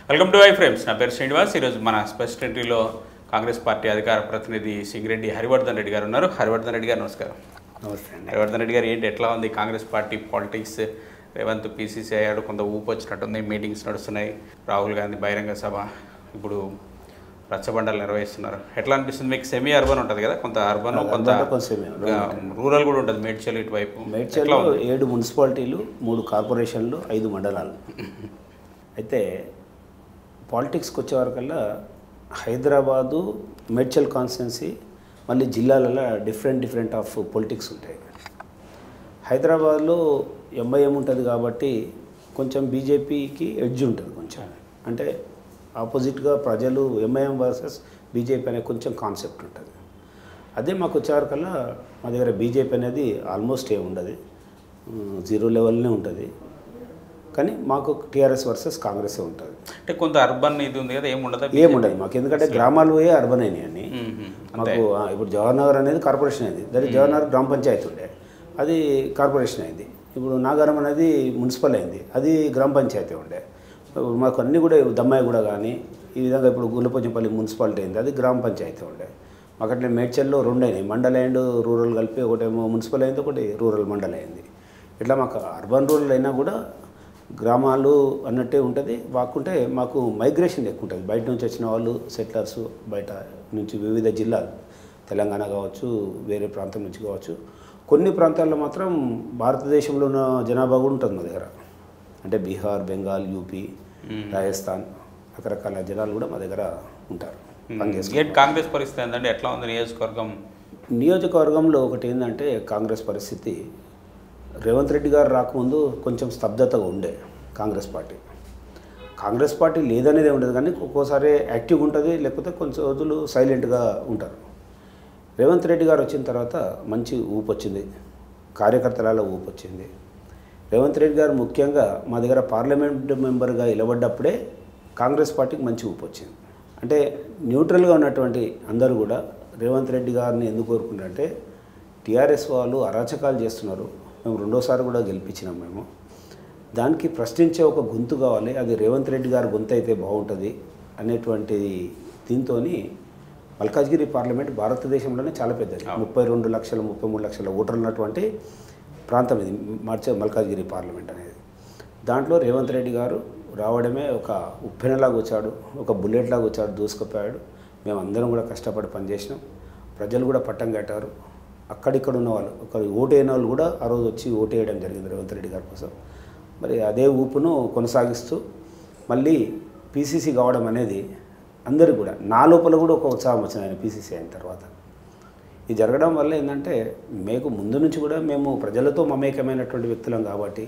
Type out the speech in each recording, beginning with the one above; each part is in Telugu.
వెల్కమ్ టు ఐ ఫ్రేమ్స్ నా పేరు శ్రీనివాస్ ఈరోజు మన స్పెషల్ ఎంట్రీలో కాంగ్రెస్ పార్టీ అధికార ప్రతినిధి సింగిరెడ్డి హరివర్ధన్ రెడ్డి గారు ఉన్నారు హరివర్ధన్ రెడ్డి గారు నమస్కారం నమస్తే అండి హరివర్ధన్ రెడ్డి గారు ఏంటి ఎట్లా ఉంది Congress party politics Revanth PCC అయ్యాడు కొంత ఊపు వచ్చినట్టుంది మీటింగ్స్ నడుస్తున్నాయి రాహుల్ గాంధీ బహిరంగ సభ ఇప్పుడు రచ్చబండలు నిర్వహిస్తున్నారు ఎట్లా అనిపిస్తుంది మీకు సెమీ అర్బన్ ఉంటుంది కదా కొంత అర్బన్ కొంత అర్బన్ కొంత semi, రూరల్ కూడా ఉంటుంది మేడ్చల్ ఇటువైపు మేడ్చల్లో ఏడు మున్సిపాలిటీలు మూడు కార్పొరేషన్లు ఐదు మండలాలు అయితే పాలిటిక్స్కి వచ్చేవరకల్లా హైదరాబాదు మేడ్చల్ కాన్స్టిట్యున్సీ మళ్ళీ జిల్లాలలో డిఫరెంట్ డిఫరెంట్ ఆఫ్ పొలిటిక్స్ ఉంటాయి హైదరాబాద్లో ఎంఐఎం ఉంటుంది కాబట్టి కొంచెం బీజేపీకి ఎడ్జ్ ఉంటుంది కొంచెం అంటే ఆపోజిట్గా ప్రజలు ఎంఐఎం వర్సెస్ బీజేపీ అనే కొంచెం కాన్సెప్ట్ ఉంటుంది అదే మాకు వచ్చేవరకల్లా మా దగ్గర బీజేపీ అనేది ఆల్మోస్ట్ ఏమి ఉండదు జీరో లెవెల్నే ఉంటుంది కానీ మాకు టీఆర్ఎస్ వర్సెస్ కాంగ్రెస్ ఉంటుంది అంటే కొంత అర్బన్ ఇది ఉంది కదా ఏముండదా ఏముండదు మాకు ఎందుకంటే గ్రామాలు పోయే అర్బన్ అయినాయి మ్మ్. మాకు ఆ, ఇప్పుడు జవహర్ నగర్ అనేది కార్పొరేషన్ అయింది దాని జవహర్ నగర్ గ్రామ పంచాయతీ ఉండే అది కార్పొరేషన్ అయింది ఇప్పుడు నాగారం అనేది మున్సిపల్ అయింది అది గ్రామ పంచాయతీ ఉండే ఇప్పుడు మాకు అన్నీ కూడా దమ్మాయి కూడా కానీ ఈ విధంగా ఇప్పుడు గుల్లపోచంపల్లి మున్సిపాలిటీ అయింది అది గ్రామ పంచాయతీ ఉండే మాకు అట్లా మేడ్చల్లో రెండు అయినాయి మండల్ అండ్ రూరల్ కలిపి ఒకటేమో మున్సిపల్ అయింది ఒకటి రూరల్ మండల్ అయింది ఇట్లా మాకు అర్బన్ రూరల్ అయినా కూడా గ్రామాలు అన్నట్టే ఉంటుంది కాకుంటే మాకు మైగ్రేషన్ ఎక్కువ ఉంటుంది బయట నుంచి వచ్చిన వాళ్ళు సెటిలర్స్ బయట నుంచి వివిధ జిల్లాలు తెలంగాణ కావచ్చు వేరే ప్రాంతం నుంచి కావచ్చు కొన్ని ప్రాంతాల్లో మాత్రం భారతదేశంలో ఉన్న జనాభా కూడా ఉంటుంది మా దగ్గర అంటే బీహార్ బెంగాల్ యూపీ రాజస్థాన్ రకరకాల జనాలు కూడా మా దగ్గర ఉంటారు పనిచేస్తారు ఏంటి కాంగ్రెస్ పరిస్థితి ఏంటంటే ఎట్లా ఉంది నియోజకవర్గం నియోజకవర్గంలో ఒకటి ఏంటంటే కాంగ్రెస్ పరిస్థితి రేవంత్ రెడ్డి గారు రాకముందు కొంచెం స్తబ్దతగా ఉండే కాంగ్రెస్ పార్టీ కాంగ్రెస్ పార్టీ లేదనేది ఉండదు కానీ ఒక్కోసారి యాక్టివ్గా ఉంటుంది లేకపోతే కొంచెం రోజులు సైలెంట్గా ఉంటారు రేవంత్ రెడ్డి గారు వచ్చిన తర్వాత మంచి ఊపు వచ్చింది కార్యకర్తలలో ఊపు వచ్చింది రేవంత్ రెడ్డి గారు ముఖ్యంగా మా దగ్గర పార్లమెంట్ మెంబర్గా నిలబడ్డప్పుడే కాంగ్రెస్ పార్టీకి మంచి ఊపు వచ్చింది అంటే న్యూట్రల్గా ఉన్నటువంటి అందరూ కూడా రేవంత్ రెడ్డి గారిని ఎందుకు కోరుకున్నారంటే టీఆర్ఎస్ వాళ్ళు అరాచకాలు చేస్తున్నారు మేము రెండోసారి కూడా గెలిపించినాం మేము దానికి ప్రశ్నించే ఒక గొంతు కావాలి అది రేవంత్ రెడ్డి గారి గొంతు అయితే బాగుంటుంది అనేటువంటి దీంతో మల్కాజ్గిరి పార్లమెంట్ భారతదేశంలోనే చాలా పెద్దది ముప్పై రెండు లక్షల ముప్పై మూడు లక్షల ఓటర్లు ఉన్నటువంటి ప్రాంతం ఇది మార్చ మల్కాజ్గిరి పార్లమెంట్ అనేది దాంట్లో రేవంత్ రెడ్డి గారు రావడమే ఒక ఉప్పెనలాగా వచ్చాడు ఒక బుల్లెట్ లాగా వచ్చాడు దూసుకుపోయాడు మేము అందరం కూడా కష్టపడి పనిచేసినాం ప్రజలు కూడా పట్టం కట్టారు అక్కడిక్కడ ఉన్న వాళ్ళు ఒక ఓటైన వాళ్ళు కూడా ఆ రోజు వచ్చి ఓటేయడం జరిగింది రేవంత్ రెడ్డి గారి కోసం మరి అదే ఊపును కొనసాగిస్తూ మళ్ళీ పీసీసీ కావడం అనేది అందరికి కూడా నా లోపల కూడా ఒక ఉత్సాహం వచ్చింది ఆయన పీసీసీ అయిన తర్వాత ఇది జరగడం వల్ల ఏంటంటే మీకు ముందు నుంచి కూడా మేము ప్రజలతో మమేకమైనటువంటి వ్యక్తులం కాబట్టి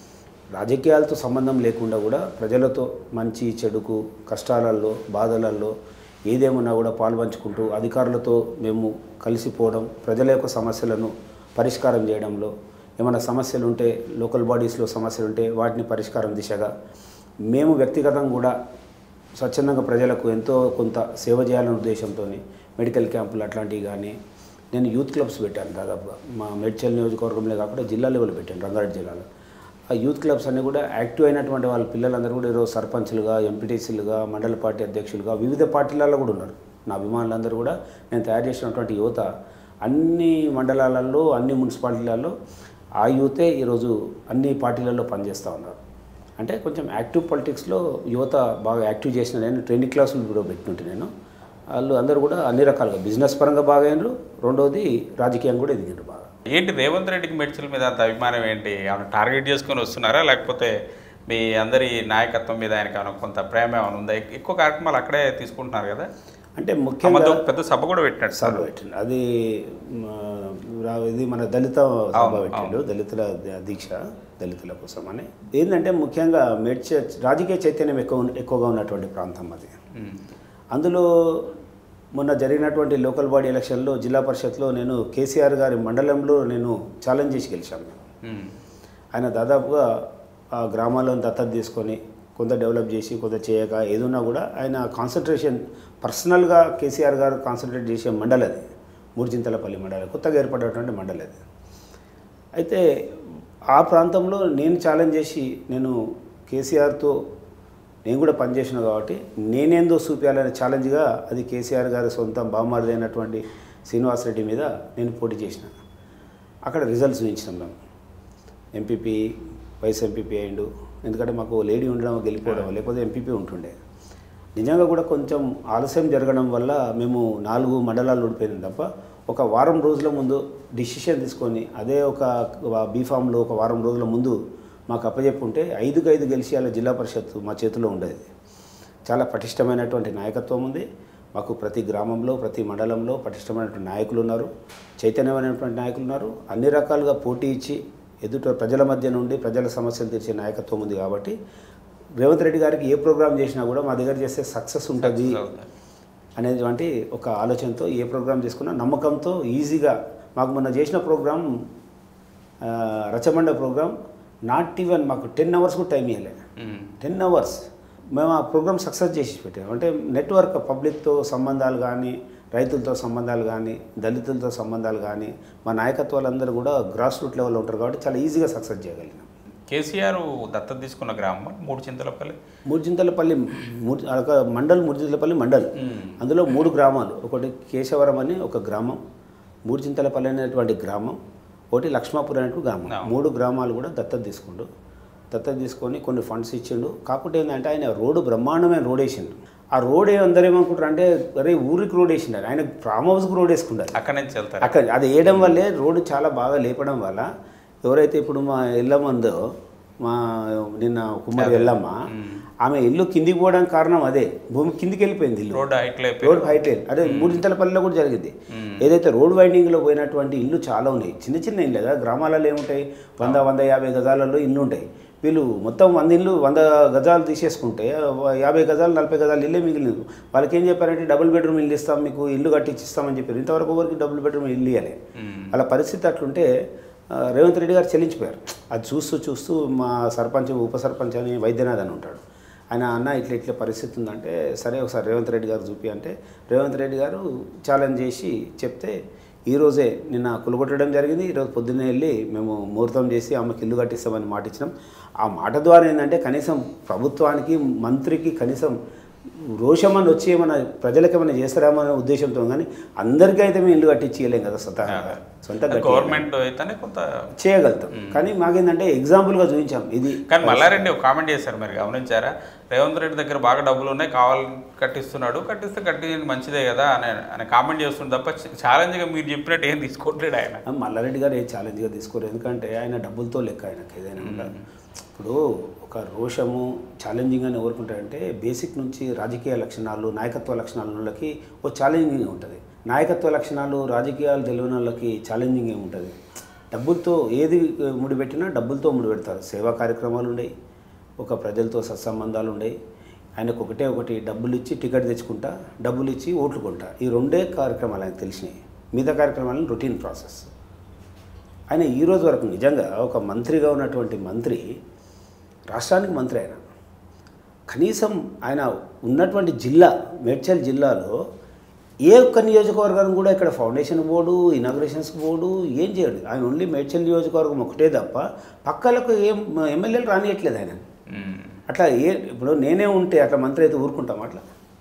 రాజకీయాలతో సంబంధం లేకుండా కూడా ప్రజలతో మంచి చెడుకు కష్టాలలో బాధలలో ఏదేమన్నా కూడా పాల్పంచుకుంటూ అధికారులతో మేము కలిసిపోవడం ప్రజల యొక్క సమస్యలను పరిష్కారం చేయడంలో ఏమైనా సమస్యలు ఉంటే లోకల్ బాడీస్లో సమస్యలు ఉంటే వాటిని పరిష్కారం దిశగా మేము వ్యక్తిగతంగా కూడా స్వచ్ఛందంగా ప్రజలకు ఎంతో కొంత సేవ చేయాలనే ఉద్దేశంతో మెడికల్ క్యాంపులు అట్లాంటివి కానీ నేను యూత్ క్లబ్స్ పెట్టాను దాదాపుగా మా మేడ్చల్ నియోజకవర్గంలో కాకుండా జిల్లా లెవెల్ పెట్టాను రంగారెడ్డి జిల్లాలో ఆ యూత్ క్లబ్స్ అన్నీ కూడా యాక్టివ్ అయినటువంటి వాళ్ళ పిల్లలందరూ కూడా ఈరోజు సర్పంచ్లుగా ఎంపీటీసీలుగా మండల పార్టీ అధ్యక్షులుగా వివిధ పార్టీలలో కూడా ఉన్నారు నా అభిమానులందరూ కూడా నేను తయారు చేసినటువంటి యువత అన్ని మండలాలలో అన్ని మున్సిపాలిటీలలో ఆ యూతే ఈరోజు అన్ని పార్టీలలో పనిచేస్తూ ఉన్నారు అంటే కొంచెం యాక్టివ్ పొలిటిక్స్లో యువత బాగా యాక్టివ్ చేసిన నేను ట్రైనింగ్ క్లాసులు కూడా పెట్టినట్టు నేను వాళ్ళు అందరూ కూడా అన్ని రకాలుగా బిజినెస్ పరంగా బాగా అయినారు రెండవది రాజకీయం కూడా ఎదిగినారు బాగా ఏంటి రేవంత్ రెడ్డికి మెడ్చల్ మీద అంత అభిమానం ఏంటి ఏమైనా టార్గెట్ చేసుకొని వస్తున్నారా లేకపోతే మీ అందరి నాయకత్వం మీద ఆయనకి ఏమైనా కొంత ప్రేమ ఏమైనా ఉందా ఎక్- ఎక్కువ కార్యక్రమాలు అక్కడే తీసుకుంటున్నారు కదా అంటే ఆ ముఖ్యంగా మధ్య ఒక పెద్ద సభ కూడా పెట్టినట్టు సభ పెట్టిండు అది మ, రా- ఇది మన దళిత సభ అవును, పెట్టిండు దళితుల ద- దీక్ష దళితుల కోసం అని ఏంటంటే ముఖ్యంగా మేడ్చ రాజకీయ చైతన్యం ఎక్కువ ఉన్న- ఎక్కువగా ఉన్నటువంటి ప్రాంతం అది ఉమ్. అందులో మొన్న జరిగినటువంటి లోకల్ బాడీ ఎలక్షన్లో జిల్లా పరిషత్లో నేను కేసీఆర్ గారి మండలంలో నేను ఛాలెంజ్ చేసి గెలిచాను మేము ఉమ్. ఆయన దాదాపుగా ఆ గ్రామాలను దత్తత తీసుకొని కొంత డెవలప్ చేసి కొంత చేయక ఏదున్నా కూడా ఆయన కాన్సన్ట్రేషన్ పర్సనల్గా కేసీఆర్ గారు కాన్సన్ట్రేట్ చేసే మండలి అది మూడుచింతలపల్లి మండలి కొత్తగా ఏర్పడినటువంటి మండలి అది అయితే ఆ ప్రాంతంలో నేను ఛాలెంజ్ చేసి నేను కేసీఆర్తో నేను కూడా పనిచేసిన కాబట్టి నేనేందో చూపించాలనే ఛాలెంజ్గా అది కేసీఆర్ గారి సొంతం బామ్మరిది అయినటువంటి శ్రీనివాసరెడ్డి మీద నేను పోటీ చేసిన అక్కడ రిజల్ట్స్ చూపించినాం మేము ఎంపీపీ వైస్ ఎంపీపీ అయిండు ఎందుకంటే మాకు లేడీ ఉండడం గెలిపోవడం లేకపోతే ఎంపీపీ ఉంటుండే నిజంగా కూడా కొంచెం ఆలస్యం జరగడం వల్ల మేము నాలుగు మండలాలు ఓడిపోయినాం తప్ప ఒక వారం రోజుల ముందు డిసిషన్ తీసుకొని అదే ఒక బీఫామ్లో ఒక వారం రోజుల ముందు మాకు అప్పచెప్పుంటే ఐదుకు ఐదు గెలిచి అలా జిల్లా పరిషత్ మా చేతిలో ఉండేది చాలా పటిష్టమైనటువంటి నాయకత్వం ఉంది మాకు ప్రతి గ్రామంలో ప్రతి మండలంలో పటిష్టమైనటువంటి నాయకులు ఉన్నారు చైతన్యమైనటువంటి నాయకులు ఉన్నారు అన్ని రకాలుగా పోటీ ఇచ్చి ఎదుట ప్రజల మధ్య నుండి ప్రజల సమస్యలు తీర్చే నాయకత్వం ఉంది కాబట్టి రేవంత్ రెడ్డి గారికి ఏ ప్రోగ్రామ్ చేసినా కూడా మా దగ్గర చేస్తే సక్సెస్ ఉంటుంది అనేటువంటి ఒక ఆలోచనతో ఏ ప్రోగ్రామ్ చేసుకున్నా నమ్మకంతో ఈజీగా మాకు మొన్న చేసిన ప్రోగ్రామ్ ఆ, రచమండ ప్రోగ్రామ్ నాట్ ఈవెన్ మాకు టెన్ అవర్స్ కూడా టైం ఇవ్వలే మ్మ్. టెన్ అవర్స్ మేము ఆ ప్రోగ్రామ్ సక్సెస్ చేసి పెట్టాము అంటే నెట్వర్క్ పబ్లిక్తో సంబంధాలు కానీ రైతులతో సంబంధాలు కానీ దళితులతో సంబంధాలు కానీ మా నాయకత్వాలందరూ కూడా గ్రాస్ రూట్ లెవెల్లో ఉంటారు కాబట్టి చాలా ఈజీగా సక్సెస్ చేయగలిగినాం కేసీఆర్ దత్తత తీసుకున్న గ్రామం మూడు చింతలపల్లి మూర్జింతలపల్లి మూర్ ఒక మండల్ మూర్జింతలపల్లి మండల్ అందులో మూడు గ్రామాలు ఒకటి కేశవరం అని ఒక గ్రామం మూర్జింతలపల్లి అనేటువంటి గ్రామం ఒకటి లక్ష్మాపురం అనేటువంటి గ్రామం అవును. మూడు గ్రామాలు కూడా దత్తత తీసుకుండు దత్తత తీసుకొని కొన్ని ఫండ్స్ ఇచ్చిండు కాకపోతే ఏంటంటే ఆయన రోడ్డు బ్రహ్మాండమైన రోడ్ వేసిండు ఆ రోడ్ అందరూ ఏమనుకుంటారు అంటే అరే ఊరికి రోడ్ వేసిండారు ఆయన ఫామ్ హౌస్కి రోడ్ వేసుకుంటారు అక్కడి నుంచి వెళ్తారు అక్కడ అది వేయడం వల్లే రోడ్డు చాలా బాగా లేపడం వల్ల ఎవరైతే ఇప్పుడు మా ఎల్లమ్మ ఉందో మా నిన్న కుమారి ఎల్లమ్మ ఆమె ఇల్లు కిందికి పోవడానికి కారణం అదే భూమి కిందికి వెళ్ళిపోయింది ఇల్లు రోడ్డు హైట్లో రోడ్ హైట్ లేదు అదే మూడింతలపల్లిలో కూడా జరిగింది ఏదైతే రోడ్ వైండింగ్లో పోయినటువంటి ఇల్లు చాలా ఉన్నాయి చిన్న చిన్న ఇల్లు కదా గ్రామాలలో ఏముంటాయి వంద వంద యాభై గజాలలో ఇల్లు ఉంటాయి వీళ్ళు మొత్తం వంద ఇల్లు వంద గజాలు తీసేసుకుంటే యాభై గజాలు నలభై గజాలు ఇల్లే మిగిలింది వాళ్ళకి ఏం చెప్పారంటే డబుల్ బెడ్రూమ్ ఇల్లు ఇస్తాం మీకు ఇల్లు కట్టించిస్తామని చెప్పారు ఇంతవరకు ఎవరికి డబుల్ బెడ్రూమ్ ఇల్లు ఇవ్వాలి వాళ్ళ పరిస్థితి అట్లుంటే ఆ, రేవంత్ రెడ్డి గారు చెల్లించిపోయారు అది చూస్తూ చూస్తూ మా సర్పంచ్ ఉప సర్పంచ్ అని వైద్యనాథ్ అని ఉంటాడు ఆయన అన్న ఇట్లా ఇట్లా పరిస్థితి ఉందంటే సరే ఒకసారి రేవంత్ రెడ్డి గారు చూపి అంటే రేవంత్ రెడ్డి గారు ఛాలెంజ్ చేసి చెప్తే ఈరోజే నిన్న కులగొట్టడం జరిగింది ఈరోజు పొద్దున్నే వెళ్ళి మేము ముహూర్తం చేసి ఆమెకి ఇల్లు కట్టిస్తామని మాట ఇచ్చినాం ఆ మాట ద్వారా ఏంటంటే కనీసం ప్రభుత్వానికి మంత్రికి కనీసం రోషమని వచ్చి ఏమైనా ప్రజలకు ఏమైనా చేస్తారేమో అనే ఉద్దేశంతో కానీ అందరికీ అయితే మేము ఇల్లు కట్టించి ఇవ్వలేం కదా స్వతహాగా సొంత గవర్నమెంట్ అయితేనే కొంత చేయగలుగుతాం కానీ మాకేంటంటే ఎగ్జాంపుల్గా చూపించాం ఇది కానీ మల్లారెడ్డి ఒక కామెంట్ చేశారు మరి గమనించారా రేవంత్ రెడ్డి దగ్గర బాగా డబ్బులు ఉన్నాయి కావాలి కట్టిస్తున్నాడు కట్టిస్తే కట్టి మంచిదే కదా అని అని కామెంట్ చేస్తుంది తప్ప ఛాలెంజ్గా మీరు చెప్పినట్టు ఏం తీసుకోవట్లేడు ఆయన మల్లారెడ్డి గారు ఏ ఛాలెంజ్గా తీసుకోరు ఎందుకంటే ఆయన డబ్బులతో లెక్క ఆయనకి ఏదైనా ఉండాలి ఇప్పుడు ఒక రోషము ఛాలెంజింగ్ అని ఎవరుకుంటారంటే బేసిక్ నుంచి రాజకీయ లక్షణాలు నాయకత్వ లక్షణాల వాళ్ళకి ఓ ఛాలెంజింగ్ ఉంటుంది నాయకత్వ లక్షణాలు రాజకీయాలు తెలియని వాళ్ళకి ఛాలెంజింగ్ ఏముంటుంది డబ్బులతో ఏది ముడిపెట్టినా డబ్బులతో ముడిపెడతారు సేవా కార్యక్రమాలు ఉండేవి ఒక ప్రజలతో సత్సంబంధాలు ఉండేవి ఆయనకు ఒకటే ఒకటి డబ్బులు ఇచ్చి టికెట్ తెచ్చుకుంటా డబ్బులు ఇచ్చి ఓట్లు కొంటా ఈ రెండే కార్యక్రమాలు ఆయనకు తెలిసినాయి మిగతా కార్యక్రమాలను రొటీన్ ప్రాసెస్ ఆయన ఈ రోజు వరకు నిజంగా ఒక మంత్రిగా ఉన్నటువంటి మంత్రి రాష్ట్రానికి మంత్రి ఆయన కనీసం ఆయన ఉన్నటువంటి జిల్లా మేడ్చల్ జిల్లాలో ఏ ఒక్క నియోజకవర్గం కూడా ఇక్కడ ఫౌండేషన్ బోర్డు ఇనాగ్రేషన్స్కి బోర్డు ఏం చేయడు ఆయన ఓన్లీ మేడ్చల్ నియోజకవర్గం ఒకటే తప్ప పక్కలకు ఏం ఎమ్మెల్యేలు రానియట్లేదు ఆయన మ్మ్. అట్లా ఏ ఇప్పుడు నేనే ఉంటే అట్లా మంత్రి అయితే ఊరుకుంటాం అట్లా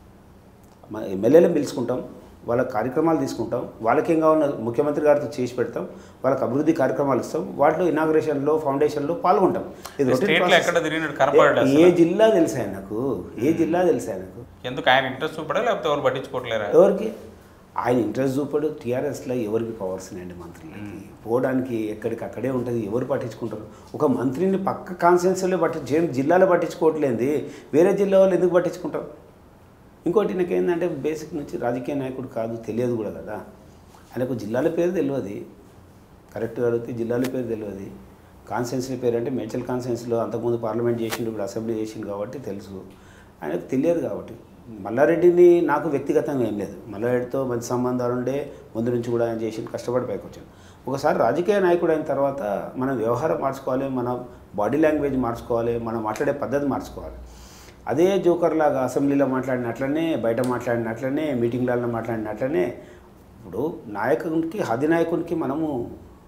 మా ఎమ్మెల్యేలను పిలుచుకుంటాం వాళ్ళ కార్యక్రమాలు తీసుకుంటాం వాళ్ళకి ఏం కావాలో ముఖ్యమంత్రి గారితో చేసి పెడతాం వాళ్ళకి అభివృద్ధి కార్యక్రమాలు ఇస్తాం వాటిలో ఇనాగ్రేషన్లో ఫౌండేషన్లో పాల్గొంటాం ఇది routine స్టేట్లో process. ఎక్కడ తిరిగినట్టు కనపడలేదు ఏ అసలు. జిల్లా తెలుసా ఆయనకు ఏ జిల్లా తెలుసా ఆయనకు ఎందుకు ఆయన ఇంట్రెస్ట్ చూపడా లేకపోతే ఎవరు పట్టించుకోవట్లేరా ఎవరికి ఆయన ఇంట్రెస్ట్ చూపడు టీఆర్ఎస్లో ఎవరికి పవర్స్ ఉన్నాయండి మంత్రులకి పోవడానికి ఎక్కడికి అక్కడే ఉంటుంది ఎవరు పట్టించుకుంటారు ఒక మంత్రిని పక్క కాన్స్టిట్యున్సీలో పట్టించు ఏం జిల్లాలో పట్టించుకోవట్లేదు వేరే జిల్లా వాళ్ళు ఎందుకు పట్టించుకుంటారు ఇంకోటి నాకేంటంటే బేసిక్ నుంచి రాజకీయ నాయకుడు కాదు తెలియదు కూడా కదా ఆయనకు జిల్లాల పేరు తెలియదు కరెక్ట్గా అడిగితే జిల్లాల పేరు తెలియదు కాన్స్టిట్యున్సీ పేరు అంటే మేడ్చల్ కాన్స్టిట్యున్సీలో అంతకుముందు పార్లమెంట్ చేసిండు ఇప్పుడు అసెంబ్లీ చేసిండు కాబట్టి తెలుసు ఆయనకు తెలియదు కాబట్టి మల్లారెడ్డిని నాకు వ్యక్తిగతంగా ఏం లేదు మల్లారెడ్డితో మంచి సంబంధాలు ఉండే ముందు నుంచి కూడా ఆయన చేసి కష్టపడి పైకి వచ్చాను ఒకసారి రాజకీయ నాయకుడు అయిన తర్వాత మనం వ్యవహారం మార్చుకోవాలి మన బాడీ లాంగ్వేజ్ మార్చుకోవాలి మనం మాట్లాడే పద్ధతి మార్చుకోవాలి అదే జోకర్ లాగా అసెంబ్లీలో మాట్లాడినట్లనే బయట మాట్లాడినట్లనే మీటింగ్లలో మాట్లాడినట్లనే ఇప్పుడు నాయకునికి అధినాయకునికి మనము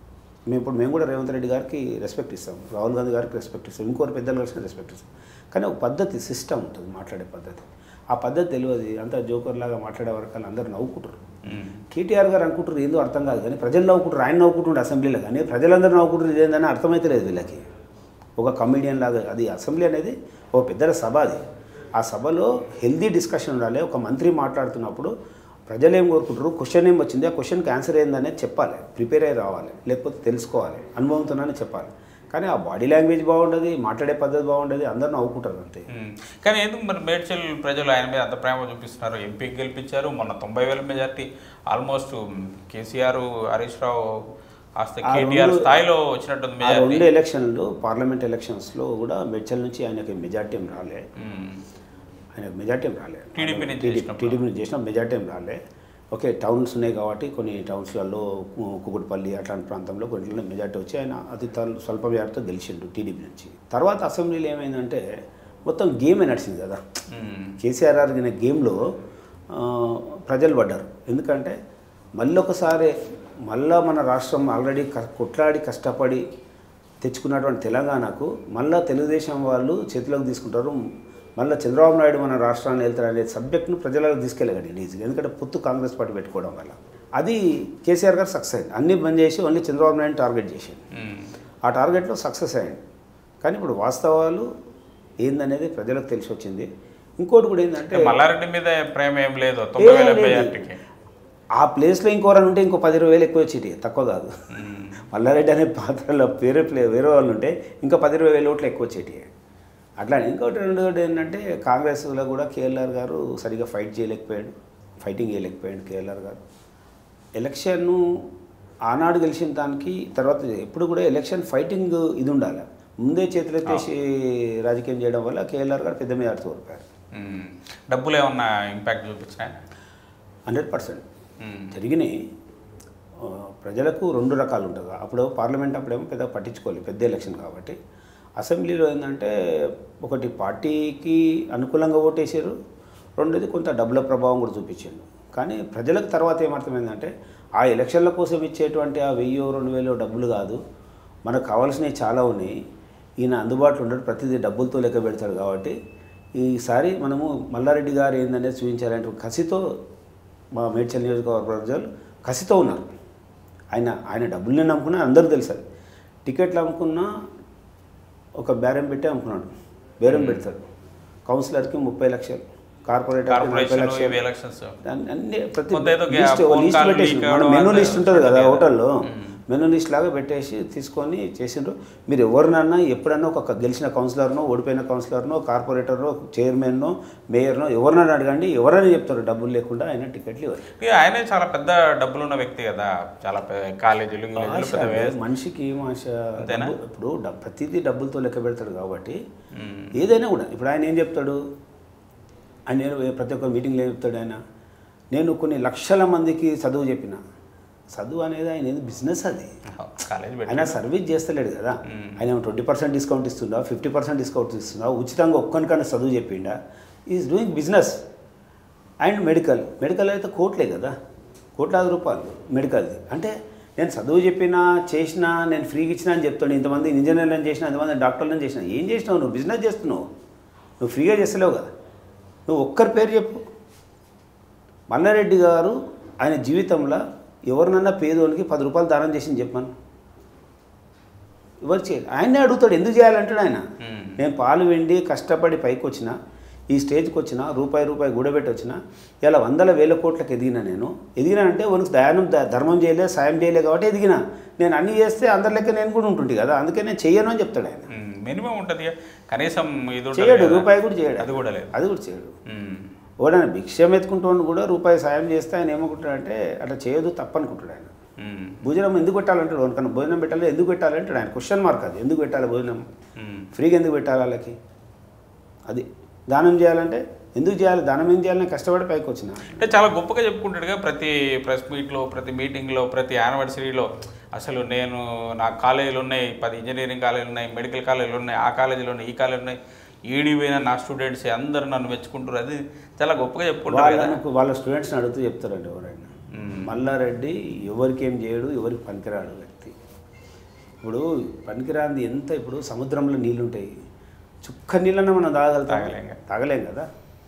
మేము ఇప్పుడు మేము కూడా రేవంత్ రెడ్డి గారికి రెస్పెక్ట్ ఇస్తాం రాహుల్ గాంధీ గారికి రెస్పెక్ట్ ఇస్తాం ఇంకోరు పెద్దలు కలిసిన రెస్పెక్ట్ ఇస్తాం కానీ ఒక పద్ధతి సిస్టమ్ ఉంటుంది మాట్లాడే పద్ధతి ఆ పద్ధతి తెలియదు అంతా జోకర్ లాగా మాట్లాడే వరకు వాళ్ళు అందరూ నవ్వుకుంటారు మ్మ్. కేటీఆర్ గారు అనుకుంటారు ఏందో అర్థం కాదు కానీ ప్రజలు నవ్వుకుంటారు ఆయన నవ్వుకుంటుండే అసెంబ్లీలో కానీ ప్రజలందరూ నవ్వుకుంటారు ఇదేందని అర్థమైతే లేదు వీళ్ళకి ఒక కమిడియన్ లాగా అది అసెంబ్లీ అనేది ఒక పెద్ద సభ అది ఆ సభలో హెల్దీ డిస్కషన్ ఉండాలి ఒక మంత్రి మాట్లాడుతున్నప్పుడు ప్రజలు ఏం కోరుకుంటారు క్వశ్చన్ ఏం వచ్చింది ఆ క్వశ్చన్కి ఆన్సర్ ఏందనేది చెప్పాలి ప్రిపేర్ అయ్యి రావాలి లేకపోతే తెలుసుకోవాలి అనుభవంతోనే చెప్పాలి కానీ ఆ బాడీ లాంగ్వేజ్ బాగుండదు మాట్లాడే పద్ధతి బాగుండదు అందరూ నవ్వుకుంటారు అంతే మ్మ్. కానీ ఎందుకు మరి మేడ్చల్ ప్రజలు ఆయన మీద అంత ప్రేమ చూపిస్తున్నారు ఎంపీకి గెలిపించారు మొన్న తొంభై వేల మెజార్టీ ఆల్మోస్ట్ కేసీఆర్ హరీష్ రావు ఆస్త ఆ కేటీఆర్ రెండు- స్థాయిలో వచ్చినట్టుంది ఆ మెజార్టీ రెండు ఎలక్షన్లు పార్లమెంట్ ఎలక్షన్స్లో కూడా మెడ్చల్ నుంచి ఆయనకి మెజార్టీ ఏం రాలే మ్మ్. ఆయనకు మెజార్టీ ఏం రాలే టీడీపీ నుంచి టీడీ- చేసినప్పుడు. టీడీపీ నుంచి చేసిన మెజార్టీ ఏం రాలే ఓకే టౌన్స్ ఉన్నాయి కాబట్టి కొన్ని టౌన్స్లలో కు- కుకుట్పల్లి అట్లాంటి ప్రాంతంలో కొన్నిట్లో మెజార్టీ వచ్చి ఆయన అతి తల్- స్వల్ప మెజార్టీతో గెలిచిండు టీడీపీ నుంచి తర్వాత అసెంబ్లీలో ఏమైందంటే మొత్తం గేమే నడిచింది కదా మ్మ్. కేసీఆర్ ఆడిన గేమ్లో ఆ, ప్రజలు పడ్డారు ఎందుకంటే మళ్ళీ ఒకసారి మళ్ళా మన రాష్ట్రం ఆల్రెడీ క- కొట్లాడి కష్టపడి తెచ్చుకున్నటువంటి తెలంగాణకు మళ్ళా తెలుగుదేశం వాళ్ళు చేతిలోకి తీసుకుంటారు మళ్ళీ చంద్రబాబు నాయుడు మన రాష్ట్రాన్ని వెళ్తారు అనే సబ్జెక్ట్ను ప్రజలకు తీసుకెళ్ళగండి ఈజీగా ఎందుకంటే పొత్తు కాంగ్రెస్ పార్టీ పెట్టుకోవడం వల్ల అది కేసీఆర్ గారు సక్సెస్ అయింది అన్ని బంద్ చేసి ఓన్లీ చంద్రబాబు నాయుడు టార్గెట్ చేసింది మ్మ్. ఆ టార్గెట్లో సక్సెస్ అయ్యింది కానీ ఇప్పుడు వాస్తవాలు ఏందనేది ప్రజలకు తెలిసి వచ్చింది ఇంకోటి కూడా ఏంటంటే అంటే మల్లారెడ్డి మీద ప్రేమ ఏం లేదు తొంభై వేల ఏం లేదు. మెజార్టీకి ఆ ప్లేస్లో ఇంకోరని ఉంటే ఇంకో పది ఇరవై వేలు ఎక్కువ వచ్చేటి తక్కువ కాదు మ్మ్. మల్లారెడ్డి అనే పాత్రలో వేరే ప్లే వేరే వాళ్ళు ఉంటే ఇంకా పది ఇరవై వేల ఓట్లు ఎక్కువ వచ్చేటి అట్లా ఇంకోటి రెండోటి ఏంటంటే కాంగ్రెస్లో కూడా కేఎల్ఆర్ గారు సరిగా ఫైట్ చేయలేకపోయాడు ఫైటింగ్ చేయలేకపోయాడు కేఎల్ఆర్ గారు ఎలక్షన్ ఆనాడు గెలిచిన దానికి తర్వాత ఎప్పుడు కూడా ఎలక్షన్ ఫైటింగ్ ఇది ఉండాలి ముందే చేతులెత్తేసి రాజకీయం చేయడం వల్ల కేఎల్ఆర్ గారు పెద్ద మీద ఆడుతూ ఓడిపోయారు మ్మ్. డబ్బులు ఏమన్నా ఇంపాక్ట్ చూపించినాయి హండ్రెడ్ పర్సెంట్ జరిగినాయి ఆ, ప్రజలకు రెండు రకాలు ఉంటుంది అప్పుడు పార్లమెంట్ అప్పుడేమో పెద్ద పట్టించుకోలేదు పెద్ద ఎలక్షన్ కాబట్టి అసెంబ్లీలో ఏంటంటే ఒకటి పార్టీకి అనుకూలంగా ఓటేసారు రెండోది కొంత డబ్బుల ప్రభావం కూడా చూపించిండు కానీ ప్రజలకు తర్వాత ఏమర్థమైందంటే ఆ ఎలక్షన్ల కోసం ఇచ్చేటువంటి ఆ వెయ్యి రెండు వేలు డబ్బులు కాదు మనకు కావాల్సినవి చాలా ఉన్నాయి ఈయన అందుబాటులో ఉండడు ప్రతిదీ డబ్బులతో లెక్క పెడతాడు కాబట్టి ఈసారి మనము మల్లారెడ్డి గారు ఏందనేది చూపించాలంటే కసితో మా మేడ్చల్ నియోజకవర్గ ప్రజలు కసితో ఉన్నారు ఆయన ఆయన డబ్బుల్ని నమ్ముకున్నా అందరూ తెలుసు అది టికెట్లు అమ్ముకున్నా ఒక బేరం పెట్టి అమ్ముకున్నాడు బేరం పెడతాడు కౌన్సిలర్కి ముప్పై లక్షలు కార్పొరేటర్కి నలభై కార్పొరేషన్ లక్షలు ఇవి ఎలక్షన్స్ అన్ని- అన్ని ప్రతి కొంత ఏదో గ్యా- లిస్ట్ ఫోన్ లిస్ట్ కాల్ పెట్టేసి లీక్ మన అవ్వడం మెనూ అంతా లిస్ట్ ఉంటుంది కదా ఉంటుంది కదా. హోటల్లో మ్మ్. మెనూ లిస్ట్ లాగా పెట్టేసి తీసుకొని చేసిండ్రు మీరు ఎవరినన్నా ఎప్పుడన్నా ఒక గెలిచిన కౌన్సిలర్నో ఓడిపోయిన కౌన్సిలర్నో కార్పొరేటర్నో చైర్మన్నో మేయర్నో ఎవరినైనా అడగండి ఎవరైనా చెప్తారు డబ్బులు లేకుండా ఆయన టికెట్లు ఇవ్వరు ఇక ఆయనే చాలా పెద్ద డబ్బులున్న వ్యక్తి కదా చాలా పెద్ద కాలేజీలు గిలేజీలు ఆశ పెద్ద అంటే మనిషికి ఏం ఆశ అంతేనా? డబ్బు- ఇప్పుడు డబ్- ప్రతిదీ డబ్బులతో లెక్క పెడతాడు కాబట్టి మ్మ్. ఏదైనా కూడా ఇప్పుడు ఆయన ఏం చెప్తాడు ఆయన ఏ- ప్రతి ఒక్క మీటింగ్లో ఏం చెప్తాడు ఆయన నేను కొన్ని లక్షల మందికి చదువు చెప్పిన చదువు అనేది ఆయన ఏది బిజినెస్ అది కాలేజీ పెట్టి ఆయన సర్వీస్ చేస్తలేడు కదా మ్మ్. ఆయన ట్వంటీ పర్సెంట్ డిస్కౌంట్ ఇస్తుందా ఫిఫ్టీ పర్సెంట్ డిస్కౌంట్ ఇస్తుందా ఉచితంగా ఒక్కనికన్నా చదువు చెప్పిండా is doing business and medical medical అయితే కోట్లే కదా కోట్లాది రూపాయలు మెడికల్ది అంటే నేను చదువు చెప్పినా చేసినా నేను ఫ్రీగా ఇచ్చినా అని చెప్తాను ఇంతమంది ఇంజనీర్లను చేసినా ఇంతమంది డాక్టర్లను చేసినా ఏం చేసినావు నువ్వు బిజినెస్ చేస్తున్నావు నువ్వు ఫ్రీగా చేస్తలేవు కదా నువ్వు ఒక్కరి పేరు చెప్పు మల్లారెడ్డి గారు ఆయన జీవితంలో ఎవరినన్నా పేదోనికి పది రూపాయలు దానం చేసింది చెప్పాను ఎవరు చేయాలి ఆయన్నే అడుగుతాడు ఎందుకు చేయాలంటాడు ఆయన మ్మ్. నేను పాలు వెండి కష్టపడి పైకి వచ్చిన ఈ స్టేజ్కి వచ్చిన రూపాయి రూపాయి గూడబెట్టి వచ్చిన ఇలా వందల వేల కోట్లకు ఎదిగిన నేను ఎదిగినా అంటే మనకు దయానం ద- ధర్మం చేయలే సాయం చేయలే కాబట్టి ఎదిగిన నేను అన్ని చేస్తే అందరి లెక్క నేను కూడా ఉంటుంటే కదా అందుకే నేను చెయ్యను అని చెప్తాడు ఆయన మినిమం ఉంటుంది కదా. కనీసం ఇది ఉంటుంది చేయడు కదా. రూపాయి కూడా చేయడు అది కూడా లేదు అది కూడా చేయడు మ్మ్. ఎవడైనా భిక్షం ఎత్తుకుంటూ కూడా రూపాయి సాయం చేస్తే ఆయన ఏమనుకుంటాడంటే అట్లా చేయదు తప్పనుకుంటాడు ఆయన మ్మ్. భోజనం ఎందుకు పెట్టాలంటాడు ఎవరికన్నా భోజనం పెట్టాలి ఎందుకు పెట్టాలంటాడు ఆయన క్వశ్చన్ మార్క్ అది ఎందుకు పెట్టాలి భోజనం మ్మ్. ఫ్రీగా ఎందుకు పెట్టాలి వాళ్ళకి అది దానం చేయాలంటే ఎందుకు చేయాలి దానం ఏం చేయాలని కష్టపడి పైకి వచ్చిన అంటే చాలా గొప్పగా చెప్పుకుంటాడుగా ప్రతి ప్రెస్ మీట్లో ప్రతి మీటింగ్లో ప్రతి యానివర్సరీలో అసలు నేను నా కాలేజీలు ఉన్నాయి పది ఇంజనీరింగ్ కాలేజీలు ఉన్నాయి మెడికల్ కాలేజీలు ఉన్నాయి ఆ కాలేజీలు ఉన్నాయి ఈ కాలేజీలు ఉన్నాయి ఏడి పోయిన నా స్టూడెంట్స్ అందరూ నన్ను మెచ్చుకుంటారు అది చాలా గొప్పగా చెప్పుకుంటారు కదా వాళ్ళను వాళ్ళ స్టూడెంట్స్ని అడుగుతూ చెప్తారండి ఎవరైనా మ్మ్. మల్లారెడ్డి ఎవరికి ఏం చేయడు ఎవరికి పనికిరాడు వ్యక్తి ఇప్పుడు పనికిరాంది ఎంత ఇప్పుడు సముద్రంలో నీళ్ళు ఉంటాయి చుక్క నీళ్ళన్నా మనం తాగలుగుతాం తాగలేం కదా. తాగలేం కదా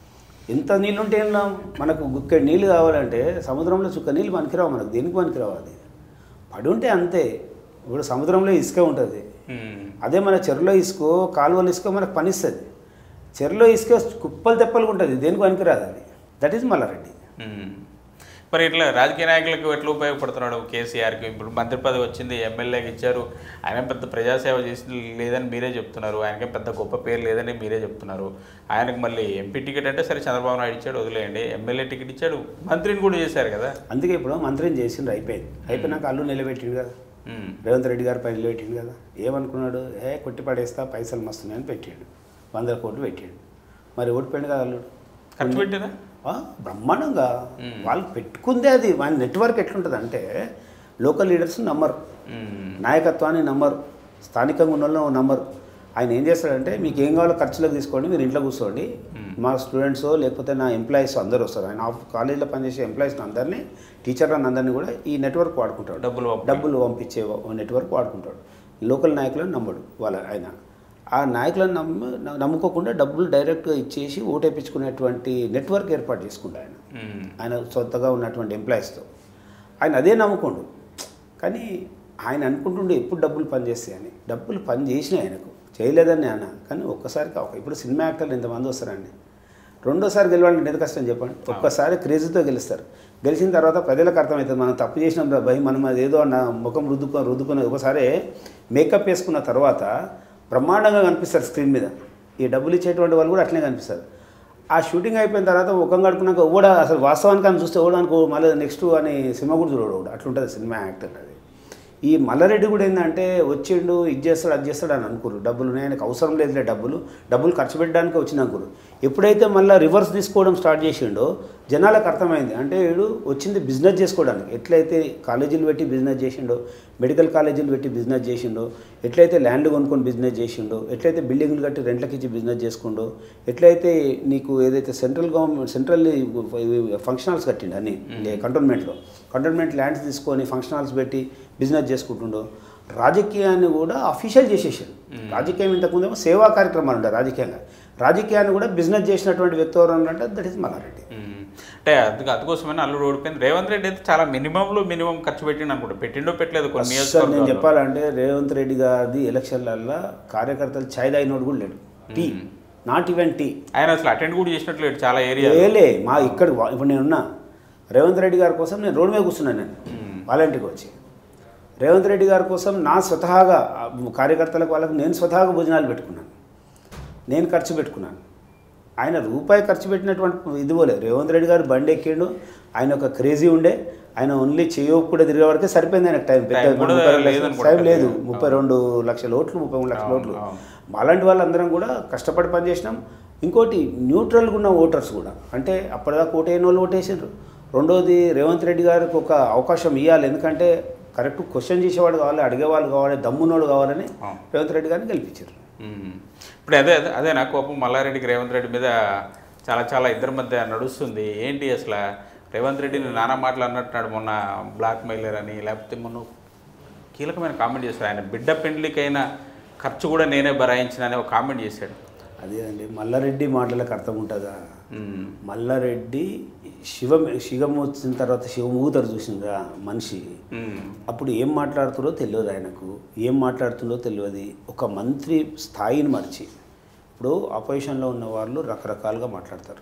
ఎంత నీళ్ళు ఉంటే ఏం లాభం? మనకు గుక్కెడు నీళ్ళు కావాలంటే సముద్రంలో చుక్క నీళ్ళు పనికిరావు మనకు దేనికి పనికిరావు అది పడి ఉంటే అంతే ఇప్పుడు సముద్రంలో ఇసుక ఉంటుంది మ్మ్. అదే మన చెరువులో ఇసుకో కాలువలో ఇసుకో మనకు పనిస్తుంది చెరువులో ఇసుక కుప్పలు తెప్పలు ఉంటుంది దేనికి పనికిరాదు అది దట్ ఈజ్ మల్లారెడ్డి మ్మ్. మరి ఇట్లా రాజకీయ నాయకులకు ఎట్లా ఉపయోగపడుతున్నాడు కేసీఆర్కి ఇప్పుడు మంత్రి పదవి వచ్చింది ఎమ్మెల్యేకి ఇచ్చారు ఆయన పెద్ద ప్రజాసేవ చేసి లేదని మీరే చెప్తున్నారు ఆయనకి పెద్ద గొప్ప పేరు లేదని మీరే చెప్తున్నారు ఆయనకు మళ్ళీ ఎంపీ టికెట్ అంటే సరే చంద్రబాబు నాయుడు ఇచ్చాడు వదిలేయండి ఎమ్మెల్యే టికెట్ ఇచ్చాడు మంత్రిని కూడా చేశారు కదా అందుకే ఇప్పుడు మంత్రిని చేసిండ్రు అయిపోయింది అయిపోయినాక అల్లు నిలబెట్టిండు కదా మ్మ్. రేవంత్ రెడ్డి గారి పైన నిలబెట్టిండు కదా ఏమనుకున్నాడు ఏ కొట్టి పడేస్తా పైసలు మస్తున్నాయని పెట్టాడు వందల కోట్లు పెట్టాడు మరి ఓడిపోయాడు కదా అల్లుడు ఖర్చు పెట్టినా ఆ, బ్రహ్మాండంగా వాళ్ళు పెట్టుకుందే అది వాళ్ళ నెట్వర్క్ ఎట్లుంటుంది అంటే లోకల్ లీడర్స్ నమ్మరు మ్మ్. నాయకత్వాన్ని నమ్మరు స్థానికంగా ఉన్న వాళ్ళని నమ్మరు ఆయన ఏం చేస్తాడంటే మీకు ఏం కావాలో ఖర్చులకు తీసుకోండి మీరు ఇంట్లో కూర్చోండి మా స్టూడెంట్స్ లేకపోతే నా ఎంప్లాయీస్ అందరూ వస్తారు ఆయన ఆఫ్ కాలేజీలో పనిచేసే ఎంప్లాయీస్ అందరినీ టీచర్లను అందరినీ కూడా ఈ నెట్వర్క్ వాడుకుంటాడు డబ్బులు పంపి- డబ్బులు పంపించే నెట్వర్క్ వాడుకుంటాడు లోకల్ నాయకులను నమ్మడు వాళ్ళ ఆయన ఆ నాయకులను నమ్మ నమ్ముకోకుండా డబ్బులు డైరెక్ట్గా ఇచ్చేసి ఓటేపించుకునేటువంటి నెట్వర్క్ ఏర్పాటు చేసుకుంటాడు ఆయన మ్మ్. ఆయన సొంతగా ఉన్నటువంటి ఎంప్లాయీస్తో ఆయన అదే నమ్ముకోండు కానీ ఆయన అనుకుంటుండే ఎప్పుడు డబ్బులు పనిచేస్తాయని డబ్బులు పని చేసినాయి ఆయనకు చేయలేదని ఆయన కానీ ఒక్కసారి కావు ఇప్పుడు సినిమా యాక్టర్లు ఎంతమంది వస్తారండి రెండోసారి గెలవాలంటే ఎంత కష్టం చెప్పండి ఒక్కసారి క్రేజీతో గెలుస్తారు గెలిచిన తర్వాత ప్రజలకు అర్థమవుతుంది మనం తప్పు చేసినాం రా భయ్ మనం అదేదో నా ముఖం రుద్దుకొని రుద్దుకొని ఒకసారి మేకప్ వేసుకున్న తర్వాత బ్రహ్మాండంగా కనిపిస్తారు స్క్రీన్ మీద ఈ డబ్బులు ఇచ్చేటువంటి వాళ్ళు కూడా అట్లనే కనిపిస్తారు ఆ షూటింగ్ అయిపోయిన తర్వాత ముఖం కడుకున్నాక కూడా అసలు వాస్తవానికి అని చూస్తే ఓడానికి మళ్ళీ నెక్స్ట్ అని సినిమా కూడా చూడడు ఒకడు. అట్లుంటుంది సినిమా యాక్టర్ అది ఈ మల్లారెడ్డి కూడా ఏంటంటే వచ్చిండు ఇది చేస్తాడు అది చేస్తాడు అని అనుకోరు డబ్బులు ఉన్నాయి ఆయనకు అవసరం లేదులే డబ్బులు డబ్బులు ఖర్చు పెట్టడానికి వచ్చిన అనుకోరు ఎప్పుడైతే మళ్ళీ రివర్స్ తీసుకోవడం స్టార్ట్ చేసిండో జనాలకు అర్థమైంది అంటే వీడు వచ్చింది బిజినెస్ చేసుకోవడానికి ఎట్లయితే కాలేజీలు పెట్టి బిజినెస్ చేసిండో మెడికల్ కాలేజీలు పెట్టి బిజినెస్ చేసిండో ఎట్లయితే ల్యాండ్ కొనుక్కొని బిజినెస్ చేసిండో ఎట్లయితే బిల్డింగ్లు కట్టి రెంట్లకి ఇచ్చి బిజినెస్ చేసుకుండో ఎట్లయితే నీకు ఏదైతే central government central function halls కట్టిండు అన్ని కంటోన్మెంట్లో కంటోన్మెంట్ ల్యాండ్స్ తీసుకొని ఫంక్షన్ హాల్స్ పెట్టి బిజినెస్ చేసుకుంటుండో రాజకీయాన్ని కూడా అఫీషియల్ చేసేసాడు రాజకీయం ఇంతకుముందేమో సేవా కార్యక్రమాలు ఉంటాయి రాజకీయంగా రాజకీయాన్ని కూడా బిజినెస్ చేసినటువంటి వ్యక్తి ఎవరు అంటే దట్ ఈస్ మల్లారెడ్డి మ్మ్. అంటే అందుకు అందుకోసమని అల్లుడు ఓడిపోయింది రేవంత్ రెడ్డి అయితే చాలా మినిమంలో మినిమం ఖర్చు పెట్టిండు అనుకుంటా పెట్టిండో పెట్టలేదు కొన్ని అసలు నేను నియోజకవర్గాల్లో. చెప్పాలంటే రేవంత్ రెడ్డి గారిది ఎలక్షన్లల్లో కార్యకర్తలు ఛాయ్ తాగినోడు కూడా లేడు టీ నాట్ ఈవెన్ టీ ఆయన అసలు అటెండ్ కూడా చేసినట్లు లేడు చాలా ఏరియా ఏలే మా ఇక్కడ వా- ఇప్పుడు నేనున్నా రేవంత్ రెడ్డి గారి కోసం నేను రోడ్డు మీద కూర్చున్నాను నేను వాలంటీర్కి వచ్చి రేవంత్ రెడ్డి గారి కోసం నా స్వతహాగా ఆ, కార్యకర్తలకు వాళ్ళకు నేను స్వతహాగా భోజనాలు పెట్టుకున్నాను నేను ఖర్చు పెట్టుకున్నాను ఆయన రూపాయి ఖర్చు పెట్టినటువంటి ఇది పోలే రేవంత్ రెడ్డి గారు బండి ఎక్కిండు ఆయన ఒక క్రేజీ ఉండే ఆయన ఓన్లీ చేయో కూడా తిరిగే వరకే సరిపోయింది ఆయన టైం పెద్ద Time కూడా ముప్పై రెండు లక్షలు లేదనుకుంటా. టైం లేదు ముప్పై రెండు లక్షల ఓట్లు ముప్పై మూడు లక్షల ఓట్లు అవును. మాలాంటి వాళ్ళందరం కూడా కష్టపడి పనిచేసినాం ఇంకోటి న్యూట్రల్గా ఉన్న ఓటర్స్ కూడా అంటే అప్పటిదాకా ఓటైన వాళ్ళు ఓటేసారు రెండోది రేవంత్ రెడ్డి గారికి ఒక అవకాశం ఇవ్వాలి ఎందుకంటే కరెక్ట్ క్వశ్చన్ చేసేవాడు కావాలి అడిగేవాళ్ళు కావాలి దమ్మున్నోడు కావాలని అవును. రేవంత్ రెడ్డి గారిని గెలిపించారు మ్మ్. ఇప్పుడు అదే అదే- అదే నా కోపం మల్లారెడ్డికి రేవంత్ రెడ్డి మీద చాలా చాలా ఇద్దరి మధ్య నడుస్తుంది ఏంటి అసలు రేవంత్ రెడ్డిని నానా మాటలు అన్నట్టున్నాడు మొన్న బ్లాక్ మెయిలర్ అని లేకపోతే మొన్న కీలకమైన కామెంట్ చేశాడు ఆయన బిడ్డ పెండ్లికైనా ఖర్చు కూడా నేనే భరాయించిన అని ఒక కామెంట్ చేశాడు అదే అండి మల్లారెడ్డి మాటలకు అర్థం ఉంటుందా మ్మ్. మల్లారెడ్డి శివం శివం వచ్చిన తర్వాత శివం ఊగుతారు చూసిందా మనిషి మ్మ్. అప్పుడు ఏం మాట్లాడుతుందో తెలియదు ఆయనకు ఏం మాట్లాడుతుందో తెలియదు ఒక మంత్రి స్థాయిని మర్చి ఇప్పుడు అపోజిషన్లో ఉన్న వాళ్ళు రకరకాలుగా మాట్లాడతారు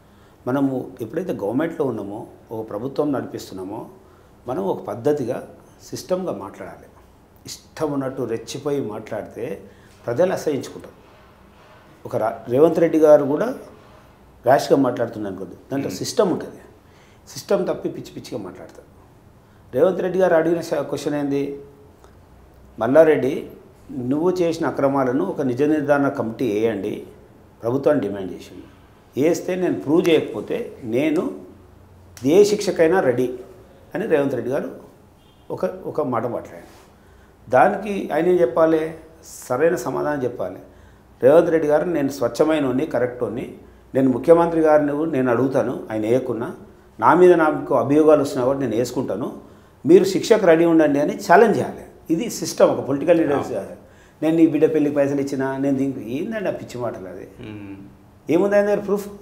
మనము ఎప్పుడైతే గవర్నమెంట్లో ఉన్నామో ఒక ప్రభుత్వం నడిపిస్తున్నామో మనం ఒక పద్ధతిగా సిస్టమ్గా మాట్లాడాలి ఇష్టం ఉన్నట్టు రెచ్చిపోయి మాట్లాడితే ప్రజలు అసహించుకుంటారు ఒక రా రేవంత్ రెడ్డి గారు కూడా ర్యాష్గా మాట్లాడుతున్నాను కొద్ది దాంట్లో సిస్టమ్ ఉంటుంది సిస్టమ్ తప్పి పిచ్చి పిచ్చిగా మాట్లాడతారు రేవంత్ రెడ్డి గారు అడిగిన స- క్వశ్చన్ ఏంది మల్లారెడ్డి నువ్వు చేసిన అక్రమాలను ఒక నిజ నిర్ధారణ కమిటీ వేయండి ప్రభుత్వాన్ని డిమాండ్ చేసింది వేస్తే నేను ప్రూవ్ చేయకపోతే నేను ఏ శిక్షకైనా రెడీ అని రేవంత్ రెడ్డి గారు ఒక ఒక మాట మాట్లాడారు దానికి ఆయన ఏం చెప్పాలి సరైన సమాధానం చెప్పాలి రేవంత్ రెడ్డి గారు నేను స్వచ్ఛమైన కరెక్టోని నేను ముఖ్యమంత్రి గారిని నేను అడుగుతాను ఆయన వేయకున్నా నా మీద నాకు అభియోగాలు వచ్చినా కూడా నేను వేసుకుంటాను మీరు శిక్షకు రెడీ ఉండండి అని ఛాలెంజ్ చేయాలి ఇది సిస్టమ్ ఒక పొలిటికల్ లీడర్స్ నేను నీ బిడ్డ పెళ్ళికి పైసలు ఇచ్చినా నేను దీనికి ఏందండి ఆ పిచ్చి మాటలు అది మ్మ్. ఏముంది ఆయన దగ్గర ప్రూఫ్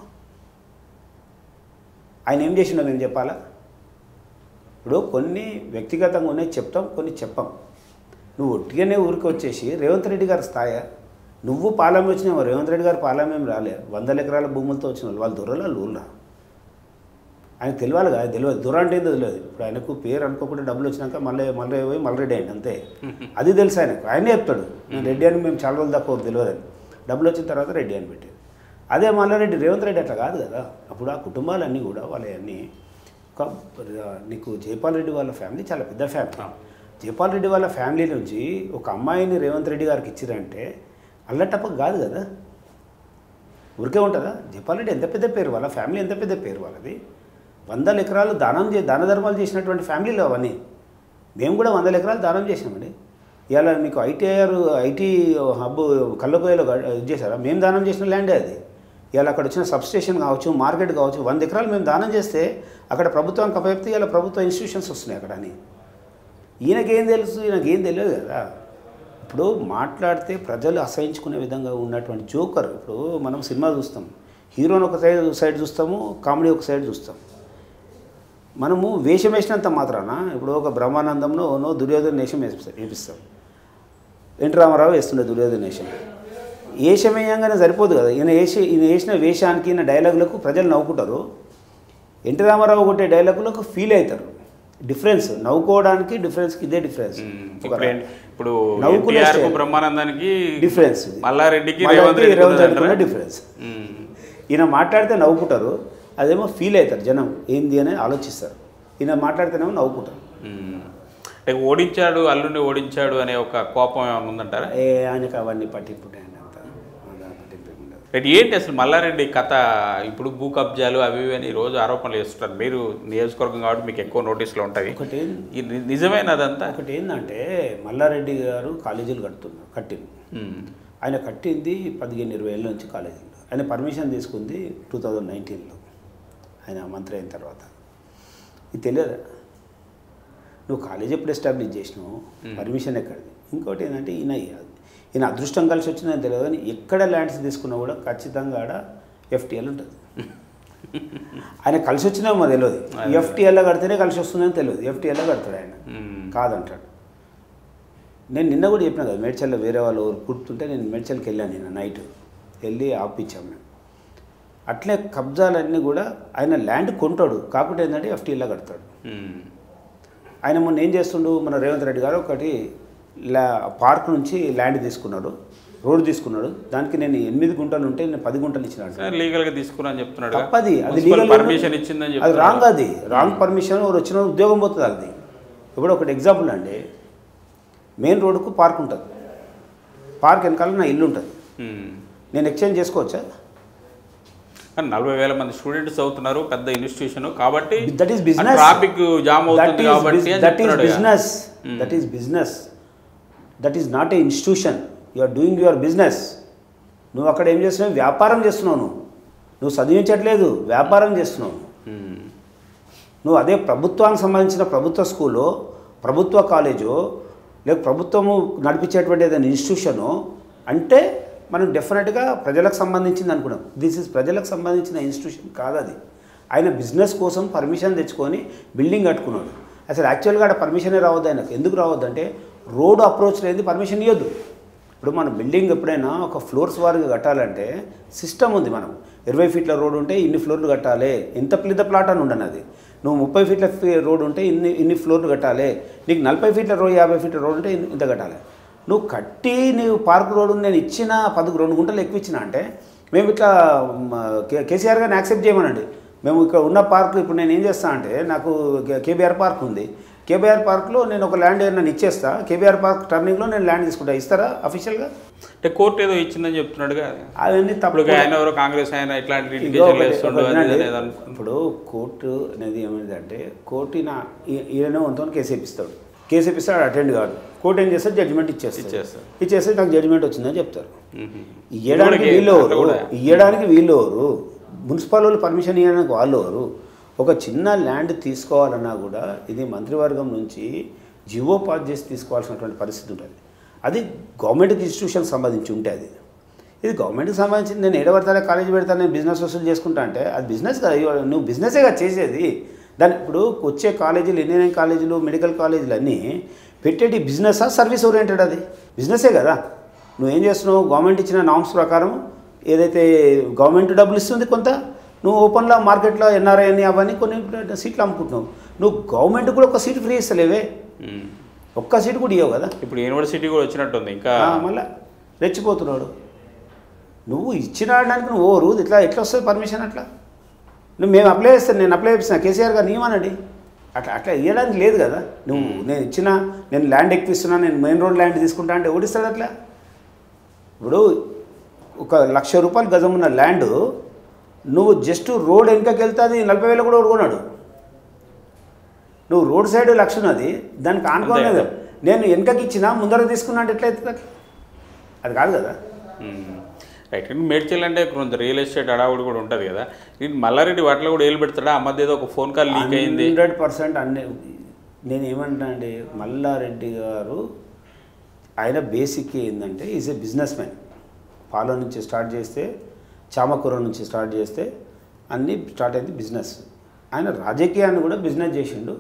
ఆయన ఏం చేసిండో మేము చెప్పాలా ఇప్పుడు కొన్ని వ్యక్తిగతంగా ఉన్నాయి చెప్తాం కొన్ని చెప్పాం నువ్వు ఒట్టిగానే ఊరికి వచ్చేసి రేవంత్ రెడ్డి గారి స్థాయా నువ్వు పాలెం వచ్చినావు రేవంత్ రెడ్డి గారు పాలెం ఏం రాలే వందల ఎకరాల భూములతో వచ్చిన వాళ్ళు వాళ్ళు దొరలా లూల్లా ఆయన తెలియాలి కదా తెలియదు దొర అంటే ఏందో తెలియదు ఇప్పుడు ఆయనకు పేరు అనుకోకుండా డబ్బులు వచ్చినాక మళ్ళీ మళ్ళీ పోయి మళ్ళీ రెడ్డి అయింది అంతే అది తెలుసు ఆయనకు ఆయనే చెప్తాడు నేను రెడ్డి అని మేము చాలా రోజులు తక్కువ తెలియదని డబ్బులు వచ్చిన తర్వాత రెడ్డి అని పెట్టారు అదే మల్లారెడ్డి రేవంత్ రెడ్డి అట్లా కాదు కదా అప్పుడు ఆ కుటుంబాలన్నీ కూడా వాళ్ళన్నీ ఒక నీకు జైపాల్ రెడ్డి వాళ్ళ ఫ్యామిలీ చాలా పెద్ద ఫ్యామిలీ జైపాల్ రెడ్డి వాళ్ళ ఫ్యామిలీ నుంచి ఒక అమ్మాయిని రేవంత్ రెడ్డి గారికి ఇచ్చిరంటే అల్లటప్ప కాదు కదా ఊరికే ఉంటుందా జైపాల్ రెడ్డి ఎంత పెద్ద పేరు వాళ్ళ ఫ్యామిలీ ఎంత పెద్ద పేరు వాళ్ళది వందల ఎకరాలు దానం చే దాన ధర్మాలు చేసినటువంటి ఫ్యామిలీలు అవన్నీ మేము కూడా వందల ఎకరాలు దానం చేసినామండి ఇవాళ మీకు ఐటీఐఆర్ ఐటీ హబ్ కల్లబోయలో ఇది చేశారా మేము దానం చేసిన ల్యాండే అది ఇవాళ అక్కడ వచ్చిన సబ్స్టేషన్ కావచ్చు మార్కెట్ కావచ్చు వంద ఎకరాలు మేము దానం చేస్తే అక్కడ ప్రభుత్వానికి అప్పచెప్తే ఇలా ప్రభుత్వ ఇన్స్టిట్యూషన్స్ వస్తున్నాయి అక్కడ అని ఈయనకేం తెలుసు ఈయనకేం తెలియదు కదా ఇప్పుడు మాట్లాడితే ప్రజలు అసహించుకునే విధంగా ఉన్నటువంటి జోకర్ ఇప్పుడు మనం సినిమా చూస్తాం హీరోని ఒక సైడ్ సైడ్ చూస్తాము కామెడీ ఒక సైడ్ చూస్తాం మనము వేషం వేసినంత మాత్రాన ఇప్పుడు ఒక బ్రహ్మానందంలో నో దుర్యోధన వేషం వేపిస్తాం వేపిస్తాం ఎన్టీ రామారావు వేస్తుండే దుర్యోధన వేషం వేషం వేయంగానే సరిపోదు కదా ఈయన వేసి ఈయన వేసిన వేషానికి ఈయన డైలాగులకు ప్రజలు నవ్వుకుంటారు ఎన్టీ రామారావు కొట్టే డైలాగులకు ఫీల్ అవుతారు డిఫరెన్స్ నవ్వుకోవడానికి డిఫరెన్స్కి ఇదే డిఫరెన్స్ మ్మ్. ఒక ఇప్పుడు ఏం- ఇప్పుడు నవ్వుకునే ఎన్టీఆర్ కు స్టైల్. బ్రహ్మానందానికి డిఫరెన్స్ ఇది. మల్లారెడ్డికి మల్లారెడ్డి, రేవంత్ రెడ్డి రేవంత్ రెడ్డికి డిఫరెన్స్ మ్మ్. ఈయన మాట్లాడితే నవ్వుకుంటారు అదేమో ఫీల్ అవుతారు జనం ఏంది అని ఆలోచిస్తారు ఈయన మాట్లాడితేనేమో నవ్వుకుంటారు మ్మ్. అంటే ఓడించాడు అల్లుని ఓడించాడు అనే ఒక కోపం ఏమైనా ఉందంటారా ఏ ఆయనకి అవన్నీ పట్టింపు అంత దాని పట్టింపు ఏమి ఉండదు. రేపు ఏంటి అసలు మల్లారెడ్డి కథ ఇప్పుడు భూ కబ్జాలు అవి ఇవి అని రోజు ఆరోపణలు చేస్తుంటారు మీరు నియోజకవర్గం కాబట్టి మీకు ఎక్కువ నోటీసులు ఉంటాయి ఒకటి ఇది ని- నిజమేనా అదంతా ఒకటి ఏంటంటే మల్లారెడ్డి గారు కాలేజీలు కడుతున్నారు కట్టింది మ్మ్. ఆయన కట్టింది పదిహేను ఇరవై ఏళ్ళ నుంచి కాలేజీలో ఆయన పర్మిషన్ తీసుకుంది టూ థౌజండ్ నైన్టీన్లో ఆయన మంత్రి అయిన తర్వాత ఇది తెలియదా నువ్వు కాలేజ్ ఎప్పుడు ఎస్టాబ్లిష్ చేసినావు పర్మిషన్ ఎక్కడిది ఇంకోటి ఏంటంటే ఈయన ఈయన అదృష్టం కలిసి వచ్చిందని తెలియదు కానీ ఎక్కడ ల్యాండ్స్ తీసుకున్నా కూడా ఖచ్చితంగా ఆడ ఎఫ్టీఎల్ ఉంటుంది ఆయన కలిసి వచ్చినామో తెలియదు ఎఫ్టీఎల్లో కడితేనే కలిసి వస్తుందని తెలియదు ఎఫ్టీఎల్లో కడతాడు ఆయన మ్మ్. కాదంటాడు నేను నిన్న కూడా చెప్పిన కదా మేడ్చల్లో వేరే వాళ్ళు ఊరు కూర్చుంటే నేను మేడ్చల్కి వెళ్ళాను నిన్న నైట్ వెళ్ళి ఆపించాం మేము అట్లే కబ్జాలన్నీ కూడా ఆయన ల్యాండ్ కొంటాడు కాకుంటే ఏంటంటే ఎఫ్టీఎల్లో కడతాడు మ్మ్. ఆయన మొన్న ఏం చేస్తుండు మన రేవంత్ రెడ్డి గారు ఒకటి లా పార్క్ నుంచి ల్యాండ్ తీసుకున్నాడు రోడ్ తీసుకున్నాడు దానికి నేను ఎనిమిది గుంటలు ఉంటే నేను పది గుంటలు ఇచ్చినాడు సార్ లీగల్ గా తీసుకున్నా అని చెప్తున్నాడు తప్పది అది లీగల్ పర్మిషన్ ఇచ్చిందని అది చెప్తున్నాడు రాంగ్ అది రాంగ్ పర్మిషన్ ఒకరు వచ్చిన ఉద్యోగం పోతుంది అది ఇప్పుడు ఒకటి ఎగ్జాంపుల్ అండి మెయిన్ రోడ్డుకు పార్క్ ఉంటుంది పార్క్ వెనకాల నా ఇల్లు ఉంటుంది మ్మ్. నేను ఎక్స్చేంజ్ చేసుకోవచ్చా కానీ నలభై వేల మంది స్టూడెంట్స్ అవుతున్నారు పెద్ద ఇన్స్టిట్యూషన్ కాబట్టి that is business traffic jam అవుతుంది కాబట్టి అని దట్ ఈస్ చెప్తున్నాడు ఇక. Business that is business that is not a institution you are doing your business నువ్వు అక్కడ ఏం చేస్తున్నావు వ్యాపారం చేస్తున్నావు నువ్వు నువ్వు చదివించట్లేదు వ్యాపారం చేస్తున్నావు మ్మ్. నువ్వు అదే ప్రభుత్వానికి సంబంధించిన ప్రభుత్వ స్కూలు ప్రభుత్వ కాలేజు లేక ప్రభుత్వము నడిపించేటువంటి ఏదైనా ఇన్స్టిట్యూషను అంటే మనం డెఫినెట్గా ప్రజలకు సంబంధించింది అనుకున్నాం దిస్ ఇస్ ప్రజలకు సంబంధించిన ఇన్స్టిట్యూషన్ కాదు అది ఆయన బిజినెస్ కోసం పర్మిషన్ తెచ్చుకొని బిల్డింగ్ కట్టుకున్నాడు అసలు యాక్చువల్గా ఆడ పర్మిషనే రావద్దు ఆయనకు ఎందుకు రావద్దు అంటే రోడ్ అప్రోచ్ లేని పర్మిషన్ ఇవ్వద్దు ఇప్పుడు మన బిల్డింగ్ ఎప్పుడైనా ఒక ఫ్లోర్స్ వారిగా కట్టాలంటే సిస్టమ్ ఉంది మనం ఇరవై ఫీట్ల రోడ్ ఉంటే ఇన్ని ఫ్లోర్లు కట్టాలి ఎంత పెద్ద ప్లాట్ అని ఉండను అది నువ్వు ముప్పై ఫీట్ల ఫీ- రోడ్ ఉంటే ఇన్ని ఇన్ని ఫ్లోర్లు కట్టాలి నీకు నలభై ఫీట్ల రోడ్ యాభై ఫీట్ల రోడ్ ఉంటే ఇన్- ఇంత కట్టాలి నువ్వు కట్టి నీవు పార్క్ రోడ్ నేను ఇచ్చిన పది రెండు గుంటలు ఎక్కువ ఇచ్చిన అంటే మేము ఇట్లా మ, కే- కేసీఆర్ గారిని యాక్సెప్ట్ చేయమనండి మేము ఇక్కడ ఉన్న పార్క్ ఇప్పుడు నేను ఏం చేస్తా అంటే నాకు కే- కేబీఆర్ పార్క్ ఉంది కేబీఆర్ పార్క్లో నేను ఒక ల్యాండ్ నేను ఇచ్చేస్తా కేబీఆర్ పార్క్ టర్నింగ్లో నేను ల్యాండ్ తీసుకుంటా ఇస్తారా అఫీషియల్గా అంటే కోర్టు ఏదో ఇచ్చిందని చెప్తున్నాడుగా అవన్నీ ఇప్పుడు తప్పుడు ఆయన ఎవరో కాంగ్రెస్ ఆయన ఇట్లాంటి ఇదిగో litigation ఒకటి- చేస్తుండు ఒకటి అది వినండి. ఇది అనేది అనుకుంటున్నాను. ఇప్పుడు కోర్టు అనేది ఏమైందంటే కోర్టు ఈయన ఈ- ఈయన వంతో కేసు వేపిస్తాడు కేసు వేపిస్తాడు అటెండ్ కాదు కోర్టు ఏం చేస్తారు జడ్జిమెంట్ ఇచ్చేస్తారు ఇచ్చేస్తారు. ఇచ్చేస్తే నాకు జడ్జిమెంట్ వచ్చిందని చెప్తారు మ్మ్. ఇయ్యడానికి కూడా వీళ్ళు అట్లా ఎవరు కూడా. ఇయ్యడానికి వీళ్ళు ఎవరు మున్సిపల్ వాళ్ళు పర్మిషన్ ఇవ్వడానికి వాళ్ళు ఎవరు ఒక చిన్న ల్యాండ్ తీసుకోవాలన్నా కూడా ఇది మంత్రివర్గం నుంచి జివో పాస్ చేసి తీసుకోవాల్సినటువంటి పరిస్థితి ఉంటుంది అది గవర్నమెంట్కి ఇన్స్టిట్యూషన్ సంబంధించి ఉంటే అది ఇది గవర్నమెంట్కి సంబంధించి నేను ఏడబడతానే కాలేజీ పెడతాను నేను బిజినెస్ వసూలు చేసుకుంటా అంటే అది బిజినెస్ కదా ఇవాళ నువ్వు బిజినెసే కదా చేసేది దాని ఇప్పుడు వచ్చే కాలేజీలు ఇంజనీరింగ్ కాలేజీలు మెడికల్ కాలేజీలు అన్నీ పెట్టేటి బిజినెసా సర్వీస్ ఓరియంటెడ్ అది బిజినెసే కదా నువ్వు ఏం చేస్తున్నావు గవర్నమెంట్ ఇచ్చిన నామ్స్ ప్రకారం ఏదైతే గవర్నమెంట్ డబ్బులు ఇస్తుంది కొంత నువ్వు ఓపెన్లో మార్కెట్లో ఎన్ఆర్ఐ అని అవన్నీ కొన్ని సీట్లు అమ్ముకుంటున్నావు నువ్వు గవర్నమెంట్ కూడా ఒక సీట్ ఫ్రీ ఇస్తలేవే ఉమ్. ఒక్క సీట్ కూడా ఇవ్వవు కదా ఇప్పుడు యూనివర్సిటీ కూడా వచ్చినట్టుంది ఇంకా ఆ, మళ్ళా రెచ్చిపోతున్నాడు నువ్వు ఇచ్చిన ఆడడానికి నువ్వు ఓరు ఇట్లా ఎట్లా వస్తుంది పర్మిషన్ అట్లా నువ్వు మేము అప్లై చేస్తాను నేను అప్లై చేసిన కేసీఆర్ గారు నియమనండి అట్లా అట్లా ఇవ్వడానికి లేదు కదా నువ్వు నేను ఇచ్చిన నేను ల్యాండ్ ఎక్కిస్తున్నా నేను మెయిన్ రోడ్ ల్యాండ్ తీసుకుంటా అంటే ఓడిస్తాడు అట్లా ఇప్పుడు ఒక లక్ష రూపాయలు గజం ఉన్న ల్యాండ్ నువ్వు జస్ట్ రోడ్ వెనకకి వెళ్తే అది నలభై వేలు కూడా కొనుక్కున్నాడు నువ్వు రోడ్ సైడ్ లక్ష ఉన్నది దానికి ఆనుకోలేదు అంతే. నేను వెనకకి ఇచ్చిన ముందర తీసుకున్నా అంటే ఎట్లయితుంది అట్లా అది కాదు కదా ఉమ్. రైట్ కానీ మేడ్చల్ అంటే కొంత రియల్ ఎస్టేట్ అడావుడు కూడా ఉంటుంది కదా ఇది మల్లారెడ్డి వాటిలో కూడా ఏలు పెడతాడా ఆ మధ్య ఏదో ఒక ఫోన్ కాల్ లీక్ అయింది హండ్రెడ్ పర్సెంట్ అన్ని నేను ఏమంటా అండి మల్లారెడ్డి గారు ఆయన బేసిక్ ఏంటంటే ఈజ్ ఏ బిజినెస్ మ్యాన్ పాల నుంచి స్టార్ట్ చేస్తే చామకూర నుంచి స్టార్ట్ చేస్తే అన్నీ స్టార్ట్ అయింది బిజినెస్ ఆయన రాజకీయాన్ని కూడా బిజినెస్ చేసిండు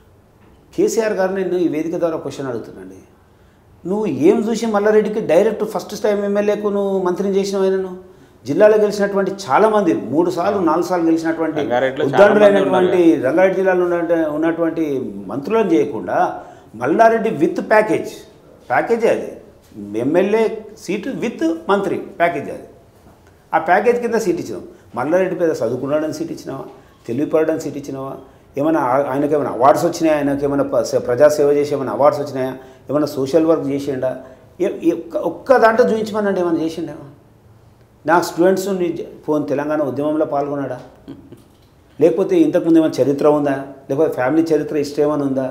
కేసీఆర్ గారు నేను ఈ వేదిక ద్వారా క్వశ్చన్ అడుగుతున్నాండి నువ్వు ఏం చూసి మల్లారెడ్డికి డైరెక్ట్ ఫస్ట్ టైం ఎమ్మెల్యేకు నువ్వు మంత్రిని చేసినావు ఆయనను జిల్లాలో గెలిచినటువంటి చాలామంది మూడు సార్లు నాలుగు సార్లు గెలిచినటువంటి రంగారెడ్డిలో చాలా మంది ఉద్దండులైనటువంటి రంగారెడ్డి జిల్లాలో ఉన్న ఉన్నటువంటి మంత్రులను చేయకుండా మల్లారెడ్డి విత్ ప్యాకేజ్ ప్యాకేజే అది ఎమ్మెల్యే సీటు విత్ మంత్రి ప్యాకేజ్ అది ఆ ప్యాకేజ్ కింద సీట్ ఇచ్చినాం మల్లారెడ్డి పేద చదువుకున్నాడని సీట్ ఇచ్చినావా తెలివిపడడానికి సీట్ ఇచ్చినావా ఏమైనా ఆ- ఆయనకి ఏమైనా అవార్డ్స్ వచ్చినాయా ఆయనకి ఏమైనా ప- సే- ప్రజాసేవ చేసి ఏమైనా అవార్డ్స్ వచ్చినాయా ఏమైనా సోషల్ వర్క్ చేసిండా ఏ- ఏ- ఒక్క- ఒక్క దాంట్లో చూపించమనండి ఏమైనా చేసిండా నాకు స్టూడెంట్స్ ఫోన్ తెలంగాణ ఉద్యమంలో పాల్గొన్నాడా లేకపోతే ఇంతకుముందు ఏమైనా చరిత్ర ఉందా లేకపోతే ఫ్యామిలీ చరిత్ర ఇష్టం ఏమైనా ఉందా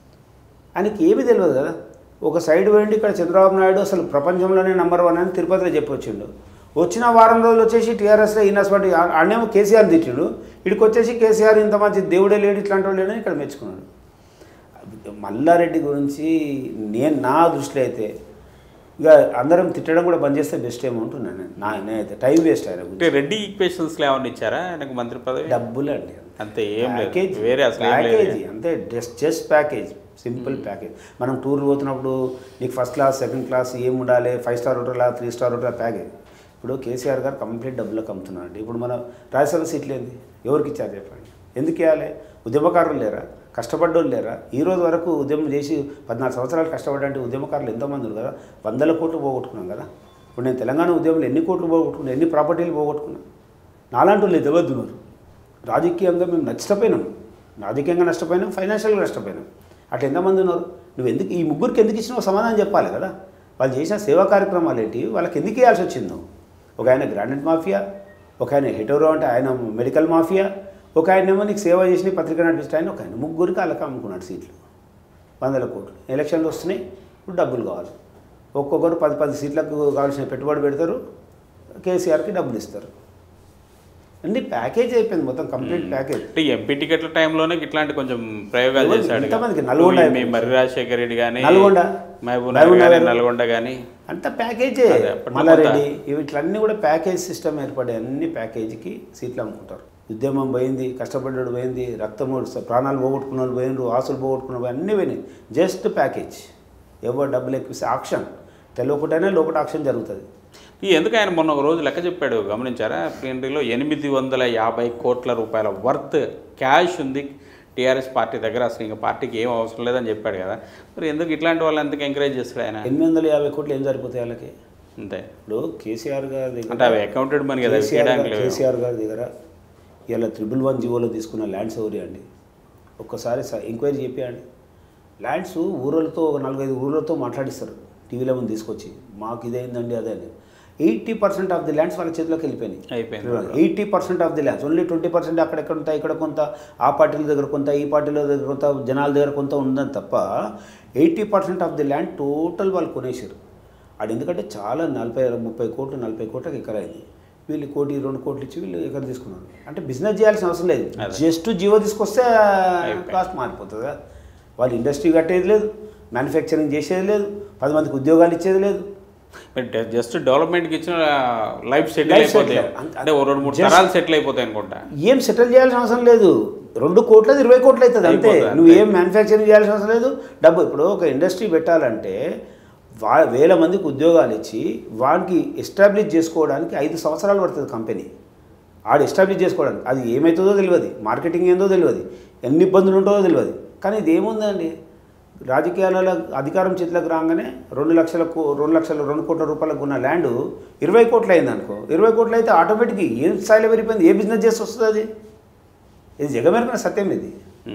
ఆయనకి ఏమీ తెలియదు కదా ఒక సైడ్ పోయిండి ఇక్కడ చంద్రబాబు నాయుడు అసలు ప్రపంచంలోనే నెంబర్ వన్ అని తిరుపతిలో చెప్పొచ్చిండు వచ్చిన వారం రోజులు వచ్చేసి టీఆర్ఎస్లో ఈనస్పాటి ఆడనేమో కేసీఆర్ తిట్టిండు ఇక్కడికి వచ్చేసి కేసీఆర్ ఇంత మంచి దేవుడే లేడు ఇట్లాంటి వాళ్ళు లేడని ఇక్కడ మెచ్చుకున్నాడు మల్లారెడ్డి గురించి నేను నా దృష్టిలో అయితే ఇక అందరం తిట్టడం కూడా బంద్ చేస్తే బెస్ట్ ఏమో ఉంటున్నాను నేను. నా నేనైతే టైం వేస్ట్ ఆయన అంటే గురించి రెడ్డి ఈక్వేషన్స్లో ఏమన్నా ఇచ్చారా ఆయనకు మంత్రి పదవి డబ్బులు అండి అంతే ఏం లేదు ప్యాకేజ్ వేరే అసలు ఏం లేదు ప్యాకేజీ అంతే just just package simple package మనం టూర్ పోతున్నప్పుడు నీకు ఫస్ట్ క్లాస్ సెకండ్ క్లాస్ ఏం ఉండాలి five star hotel three star hotel package ఇప్పుడు కేసీఆర్ గారు కంప్లీట్ డబ్బులకు అమ్ముతున్నారండి ఇప్పుడు మన రాజ్యసభ సీట్లు ఏంది ఎవరికి ఇచ్చారు చెప్పండి ఎందుకు ఇవ్వాలి ఉద్యమకారులు లేరా కష్టపడ్డోళ్ళు లేరా ఈ రోజు వరకు ఉద్యమం చేసి పద్నాలుగు సంవత్సరాలు కష్టపడ్డంటే ఉద్యమకారులు ఎంతోమంది ఉన్నారు కదా వందల కోట్లు పోగొట్టుకున్నాం కదా ఇప్పుడు నేను తెలంగాణ ఉద్యమంలో ఎన్ని కోట్లు పోగొట్టుకున్నా ఎన్ని ప్రాపర్టీలు పోగొట్టుకున్నా నాలాంటి వాళ్ళు ఎదవద్దున్నారు రాజకీయంగా మేము నష్టపోయినాం రాజకీయంగా నష్టపోయినాం ఫైనాన్షియల్గా నష్టపోయినాం అట్లా ఎంతమంది ఉన్నారు నువ్వు ఎందుకు ఈ ముగ్గురికి ఎందుకు ఇచ్చినావు సమాధానం చెప్పాలి కదా వాళ్ళు చేసిన సేవా కార్యక్రమాలు ఏంటి వాళ్ళకి ఎందుకు ఇవ్వాల్సి వచ్చింది నువ్వు ఒక ఆయన గ్రానైట్ మాఫియా ఒక ఆయన హెటోరో అంటే ఆయన మెడికల్ మాఫియా ఒక ఆయన ఏమో నీకు సేవ చేసి పత్రిక నడిపిస్తే ఆయన ఒక ఆయన ముగ్గురికి వాళ్ళకి అమ్ముకున్నాడు సీట్లు వందల కోట్లు ఎలక్షన్లు వస్తున్నాయి ఇప్పుడు డబ్బులు కావాలి ఒక్కొక్కరు పది పది సీట్లకు కావాల్సిన పెట్టుబడి పెడతారు కేసీఆర్కి డబ్బులు ఇస్తారు అన్ని ప్యాకేజ్ అయిపోయింది మొత్తం కంప్లీట్ ప్యాకేజ్ అంటే ఎంపీ టికెట్ల టైంలోనే ఇట్లాంటి కొంచెం ప్రయోగాలు ఎవరు- చేశాడు ఎంతమందికి? నల్గొండ మీ మర్రి రాజశేఖర రెడ్డి కానీ నల్గొండ మహబూబ్ మహబూబ్ నగర్ కానీ నగర్. నల్గొండ కానీ అంత ప్యాకేజే అదే, అప్పట్లో మల్లారెడ్డి ఇవి ఇట్లన్నీ కూడా ప్యాకేజ్ సిస్టమ్ ఏర్పడే అన్ని ప్యాకేజీకి సీట్లు అమ్ముకుంటారు ఉద్యమం పోయింది కష్టపడ్డాడు పోయింది రక్తము ప్రాణాలు పోగొట్టుకున్న వాళ్ళు పోయినరు ఆస్తులు పోగొట్టుకున్న వాళ్ళు అన్నీ పోయినాయి జస్ట్ ప్యాకేజ్ ఎవరు డబ్బులు ఎక్కువ ఆక్షన్ తెలియకుండానే లోపల ఆక్షన్ జరుగుతుంది ఈ ఎందుకు ఆయన మొన్న ఒక రోజు లెక్క చెప్పాడు గమనించారా ప్లీనరీలో ఎనిమిది వందల యాభై కోట్ల రూపాయల వర్త్ క్యాష్ ఉంది టీఆర్ఎస్ పార్టీ దగ్గర అసలు ఇంకా పార్టీకి ఏం అవసరం లేదని చెప్పాడు కదా మరి ఎందుకు ఇట్లాంటి వాళ్ళు ఎందుకు ఎంకరేజ్ చేస్తాడు ఆయన ఎనిమిది వందల యాభై కోట్లు ఏం సరిపోతాయి వాళ్ళకి అంతే ఇప్పుడు కేసీఆర్ గారి అంటే అవి అకౌంటెడ్ మనీ కదా అవి కేసీఆర్ చేయడానికి గారు- లేవు కేసీఆర్ గారి దగ్గర ఇలా త్రిబుల్ వన్ జీవోలో తీసుకున్న ల్యాండ్స్ ఎవరి అండి ఒక్కసారి స- ఎంక్వైరీ చెప్పండి ల్యాండ్స్ ఊళ్ళతో ఒక నాలుగైదు ఊళ్ళతో మాట్లాడిస్తారు టీవీలో ముందు తీసుకొచ్చి మాకు ఇదైందండి అదే అని eighty percent of the lands వాళ్ళ చేతిలోకి వెళ్ళిపోయినాయి అయిపోయింది eighty percent of the lands only twenty percent అక్కడెక్కడ కొంత ఇక్కడ కొంత ఆ పార్టీల దగ్గర కొంత ఈ పార్టీల దగ్గర కొంత జనాల దగ్గర కొంత ఉందని తప్ప eighty percent of the land total వాళ్ళు కొనేసారు అది ఎందుకంటే చాలా నలభై ముప్పై కోట్లు నలభై కోట్లకి ఎకర అయింది వీళ్ళు కోటి రెండు కోట్లు ఇచ్చి వీళ్ళు ఎకర తీసుకున్నారు అంటే బిజినెస్ చేయాల్సిన అవసరం లేదు అదే. జస్ట్ జియో తీసుకొస్తే కాస్ట్ మారిపోతుంది కదా వాళ్ళు ఇండస్ట్రీ కట్టేది లేదు మ్యానుఫ్యాక్చరింగ్ చేసేది లేదు పది మందికి ఉద్యోగాలు ఇచ్చేది లేదు జస్ట్ డెవలప్మెంట్కి ఇచ్చిన లైఫ్ సెటిల్ Life అయిపోతాయి settle. అంత- అంటే ఓ రెండు మూడు just- తరాలు సెటిల్ అయిపోతాయి అనుకుంటా ఏం సెటిల్ చేయాల్సిన అవసరం లేదు రెండు కోట్లది ఇరవై కోట్లు అవుతుంది అంతే అయిపోతుంది, నువ్వు అంతే. ఏం మ్యానుఫ్యాక్చరింగ్ చేయాల్సిన అవసరం లేదు డబ్బు ఇప్పుడు ఒక ఇండస్ట్రీ పెట్టాలంటే వా వేల మందికి ఉద్యోగాలు ఇచ్చి వాడికి ఎస్టాబ్లిష్ చేసుకోవడానికి ఐదు సంవత్సరాలు పడుతుంది కంపెనీ ఆడు ఎస్టాబ్లిష్ చేసుకోవడానికి అది ఏమవుతుందో తెలియదు మార్కెటింగ్ ఏందో తెలియదు ఎన్ని ఇబ్బందులు ఉంటుందో తెలియదు కానీ ఇది ఏముందండి రాజకీయాలలో అధికారం చేతులకు రాగానే రెండు లక్షల కో- రెండు లక్షల రెండు కోట్ల రూపాయలకు ఉన్న ల్యాండ్ ఇరవై కోట్లు అయింది అనుకో ఇరవై కోట్లు అయితే ఆటోమేటిక్గా ఏ స్థాయిలో పెరిగిపోయింది ఏ బిజినెస్ చేసి వస్తుంది అది ఇది జగమెరిగిన సత్యం ఇది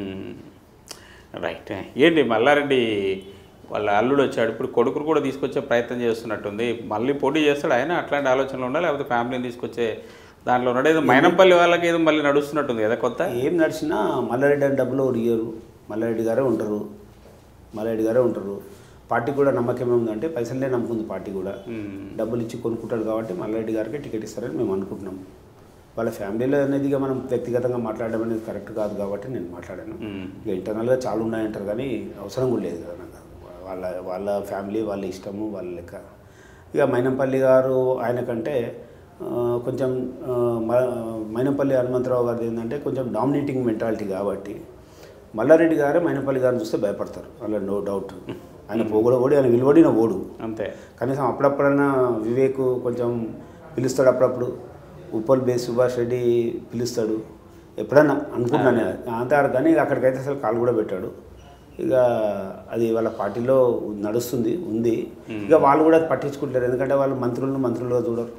రైట్ ఏంటి మల్లారెడ్డి వాళ్ళ అల్లుడు వచ్చాడు ఇప్పుడు కొడుకును కూడా తీసుకొచ్చే ప్రయత్నం చేస్తున్నట్టుంది మళ్ళీ పోటీ చేస్తాడు ఆయన అట్లాంటి ఆలోచనలు ఉండాలి లేకపోతే ఫ్యామిలీని తీసుకొచ్చే దాంట్లో ఉన్నాడు ఏదో మైనంపల్లి వాళ్ళకి ఏదో మళ్ళీ నడుస్తున్నట్టుంది కదా కొత్త ఏం నడిచినా మల్లారెడ్డి అని డబ్బులు ఇయ్యరు మల్లారెడ్డి గారే ఉంటారు మల్లారెడ్డి గారే ఉంటారు పార్టీ కూడా నమ్మకం ఏముందంటే పైసలే నమ్ముకుంది పార్టీ కూడా మ్మ్. డబ్బులు ఇచ్చి కొనుక్కుంటాడు కాబట్టి మల్లారెడ్డి గారికి టికెట్ ఇస్తారని మేము అనుకుంటున్నాం వాళ్ళ ఫ్యామిలీలో అనేది ఇక మనం వ్యక్తిగతంగా మాట్లాడడం అనేది కరెక్ట్ కాదు కాబట్టి నేను మాట్లాడాను మ్మ్. ఇక ఇంటర్నల్గా చాలా ఉన్నాయంటారు కానీ అవసరం కూడా లేదు కదా నాకు వాళ్ళ వాళ్ళ ఫ్యామిలీ వాళ్ళ ఇష్టము వాళ్ళ లెక్క ఇక మైనంపల్లి గారు ఆయనకంటే ఆ, కొంచెం ఆ, మ- మైనంపల్లి హనుమంతరావు గారిది ఏంటంటే కొంచెం డామినేటింగ్ మెంటాలిటీ కాబట్టి మల్లారెడ్డి గారే మైనంపల్లి గారిని చూస్తే భయపడతారు వాళ్ళ నో డౌట్ ఆయన పోగొడ ఓడి ఆయన విలువడిన ఓడు అంతే కనీసం అప్పుడప్పుడైనా వివేక్ కొంచెం పిలుస్తాడు అప్పుడప్పుడు ఉప్పల్ బే సుభాష్ రెడ్డి పిలుస్తాడు ఎప్పుడన్నా అనుకుంటున్నాను నేను. అంటారు కానీ ఇక అక్కడికైతే అసలు కాలు కూడా పెట్టాడు ఇక అది వాళ్ళ పార్టీలో నడుస్తుంది ఉంది ఇక వాళ్ళు కూడా అది పట్టించుకుంటారు ఎందుకంటే వాళ్ళు మంత్రులను మంత్రులుగా చూడరు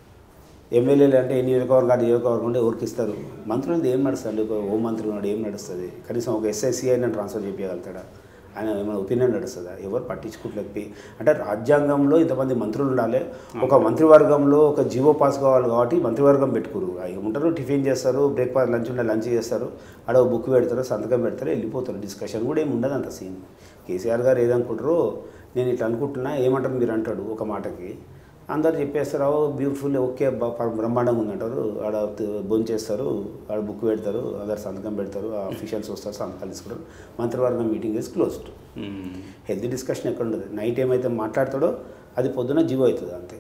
ఎమ్మెల్యేలు అంటే ఏ నియోజకవర్గం ఆ నియోజకవర్గం ఉంటే ఎవరికి ఇస్తారు మంత్రులది ఏం నడుస్తుంది ఒక హోం మంత్రి ఉన్నాడు ఏం నడుస్తుంది కనీసం ఒక ఎస్ఐసి అయినా ట్రాన్స్ఫర్ చేయగలుగుతాడా ఆయన ఏమైనా ఒపీనియన్ నడుస్తుందా ఎవరు పట్టించుకోవట్లేదు అంటే రాజ్యాంగంలో ఇంతమంది మంత్రులు ఉండాలి ఒక మంత్రివర్గంలో ఒక జీవో పాస్ కావాలి కాబట్టి మంత్రివర్గం పెట్టుకురు అవి ఉంటారు టిఫిన్ చేస్తారు బ్రేక్ఫాస్ట్ లంచ్ ఉండే లంచ్ చేస్తారు ఆడ ఒక బుక్ పెడతారు సంతకం పెడతారు వెళ్ళిపోతారు డిస్కషన్ కూడా ఏమి ఉండదు అంత సీన్ కేసీఆర్ గారు ఏదనుకుంటారో నేను ఇట్లా అనుకుంటున్నా ఏమంటారు మీరు అంటాడు ఒక మాటకి అందరు చెప్పేస్తారు "ఓ, బ్యూటిఫుల్ ఓకే బ- ప- బ్రహ్మాండంగా ఉంది ఆడ భోజనం చేస్తారు ఆడ బుక్ పెడతారు అందరు సంతకం పెడతారు ఆ అఫీషియల్స్ వస్తారు సంతకాలు తీసుకుంటారు మంత్రివర్గం మీటింగ్ ఇస్ క్లోజ్డ్ మ్మ్. హెల్తీ డిస్కషన్ ఎక్కడ ఉండదు నైట్ ఏమైతే మాట్లాడతాడో అది పొద్దున జీవో అవుతుంది అంతే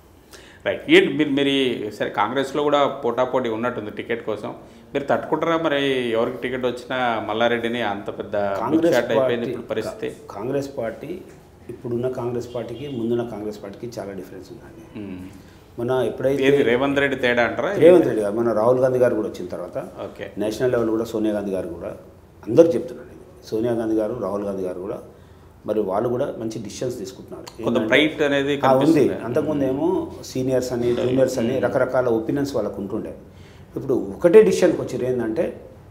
రైట్ ఏంటి మీరు మీరు ఈ- సరే కాంగ్రెస్లో కూడా పోటాపోటీ ఉన్నట్టుంది టికెట్ కోసం మీరు తట్టుకుంటారా మరి ఎవరికి టికెట్ వచ్చినా మల్లారెడ్డిని అంత పెద్ద కాంగ్రెస్ చాట్ అయిపోయింది పార్టీ ఇప్పుడు పరిస్థితి కాంగ్రెస్ పార్టీ ఇప్పుడున్న కాంగ్రెస్ పార్టీకి ముందున్న కాంగ్రెస్ పార్టీకి చాలా డిఫరెన్స్ ఉందండి మ్మ్. మన ఎప్పుడైతే ఏది రేవంత్ రెడ్డి తేడా అంటారా రేవంత్ రెడ్డి గారు మన రాహుల్ గాంధీ గారు కూడా వచ్చిన తర్వాత ఓకే నేషనల్ లెవెల్ కూడా సోనియా గాంధీ గారు కూడా అందరు చెప్తున్నారు ఇది సోనియా గాంధీ గారు రాహుల్ గాంధీ గారు కూడా మరి వాళ్ళు కూడా మంచి డిసిషన్స్ తీసుకుంటున్నారు కొంత ఏంటంటే- బ్రైట్ అనేది ఆ, ఉంది కనిపిస్తుంది అంతకుముందు ఏమో సీనియర్స్ అని జూనియర్స్ అని రకరకాల ఒపీనియన్స్ వాళ్ళకు ఉంటుండే ఇప్పుడు ఒకటే డిసిషన్కి వచ్చారు ఏంటంటే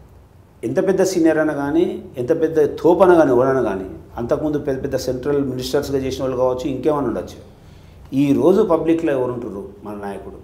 ఎంత పెద్ద సీనియర్ అయినా కానీ ఎంత పెద్ద తోపన కానీ ఎవరైనా కానీ అంతకుముందు పెద్ద పెద్ద సెంట్రల్ మినిస్టర్స్గా చేసిన వాళ్ళు కావచ్చు ఇంకేమైనా ఉండొచ్చు ఈ రోజు పబ్లిక్లో ఎవరు ఉంటుర్రు మన నాయకుడు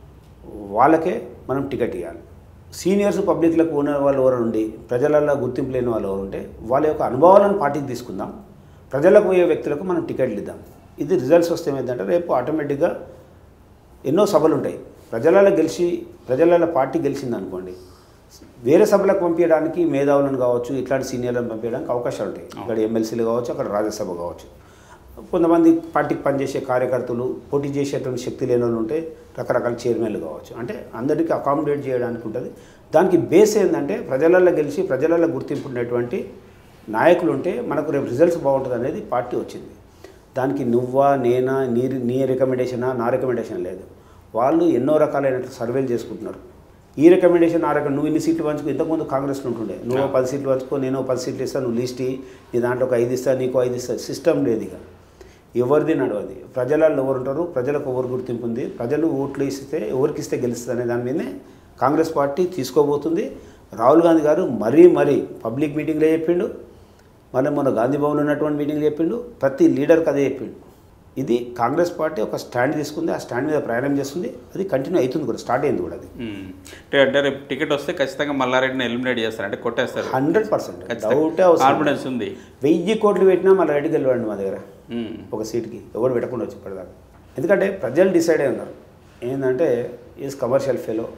వాళ్ళకే మనం టికెట్ ఇవ్వాలి సీనియర్స్ పబ్లిక్లకు ఉన్న వాళ్ళు ఎవరు ఉండి ప్రజలలో గుర్తింపు లేని వాళ్ళు ఎవరు ఉంటే వాళ్ళ యొక్క అనుభవాలను పార్టీకి తీసుకుందాం ప్రజలకు పోయే వ్యక్తులకు మనం టికెట్లు ఇద్దాం ఇది రిజల్ట్స్ వస్తే ఏమైందంటే రేపు ఆటోమేటిక్గా ఎన్నో సభలు ఉంటాయి ప్రజలలో గెలిచి ప్రజలలో పార్టీ గెలిచింది అనుకోండి వేరే సభలకు పంపించడానికి మేధావులను కావచ్చు ఇట్లాంటి సీనియర్లను పంపించడానికి అవకాశాలు ఉంటాయి ఇక్కడ ఎమ్మెల్సీలు కావచ్చు అక్కడ రాజ్యసభ కావచ్చు కొంతమంది పార్టీకి పనిచేసే కార్యకర్తలు పోటీ చేసేటువంటి శక్తి లేని వాళ్ళు ఉంటే రకరకాల చైర్మన్లు కావచ్చు అంటే అందరికీ అకామిడేట్ చేయడానికి ఉంటుంది దానికి బేస్ ఏంటంటే ప్రజలలో గెలిచి ప్రజలలో గుర్తింపు ఉన్నటువంటి నాయకులు ఉంటే మనకు రేపు రిజల్ట్స్ బాగుంటుంది అనేది పార్టీ వచ్చింది దానికి నువ్వా నేనా నీ నీ రికమెండేషనా నా రికమెండేషన్ లేదు వాళ్ళు ఎన్నో రకాలైన సర్వేలు చేసుకుంటున్నారు ఈ రికమెండేషన్ ఆ రకం నువ్వు ఇన్ని సీట్లు పంచుకో ఇంతకుముందు కాంగ్రెస్లో ఉంటుండే నువ్వు ఓ పది సీట్లు పంచుకో నేను ఓ పది సీట్లు ఇస్తాను నువ్వు లిస్ట్ ఇయ్యి. నీ దాంట్లో ఒక ఐదు ఇస్తా నీకు ఐదు ఇస్తా సిస్టమ్ లేదు ఇక ఎవరిది నడవది ప్రజలలో ఎవరు ఉంటారు ప్రజలకు ఎవరు గుర్తింపు ఉంది ప్రజలు ఓట్లు ఇస్తే ఎవరికి ఇస్తే గెలుస్తుంది అనే దాని మీదనే కాంగ్రెస్ పార్టీ తీసుకోబోతుంది రాహుల్ గాంధీ గారు మరీ మరీ పబ్లిక్ మీటింగ్లో చెప్పిండు మళ్ళీ మొన్న గాంధీ భవన్ ఉన్నటువంటి మీటింగ్లో చెప్పిండు ప్రతి లీడర్కి అదే చెప్పిండు ఇది కాంగ్రెస్ పార్టీ ఒక స్టాండ్ తీసుకుంది ఆ స్టాండ్ మీద ప్రయాణం చేస్తుంది అది కంటిన్యూ అవుతుంది కూడా స్టార్ట్ అయింది కూడా అది మ్మ్. అంటే అంటే రేపు టికెట్ వస్తే ఖచ్చితంగా మల్లారెడ్డిని ఎలిమినేట్ చేస్తారు అంటే కొట్టేస్తారు హండ్రెడ్ పర్సెంట్ ఖచ్చితంగా. డౌటే అవసరం కాన్ఫిడెన్స్ ఉంది వెయ్యి కోట్లు పెట్టినా మళ్ళీ రెడ్డికి వెళ్ళండి మా దగ్గర మ్మ్. ఒక సీట్కి ఎవరు పెట్టకుండా వచ్చి ఇప్పటిదాకా ఎందుకంటే ప్రజలు డిసైడ్ అయి ఉన్నారు ఏంటంటే ఈజ్ కమర్షియల్ ఫెలో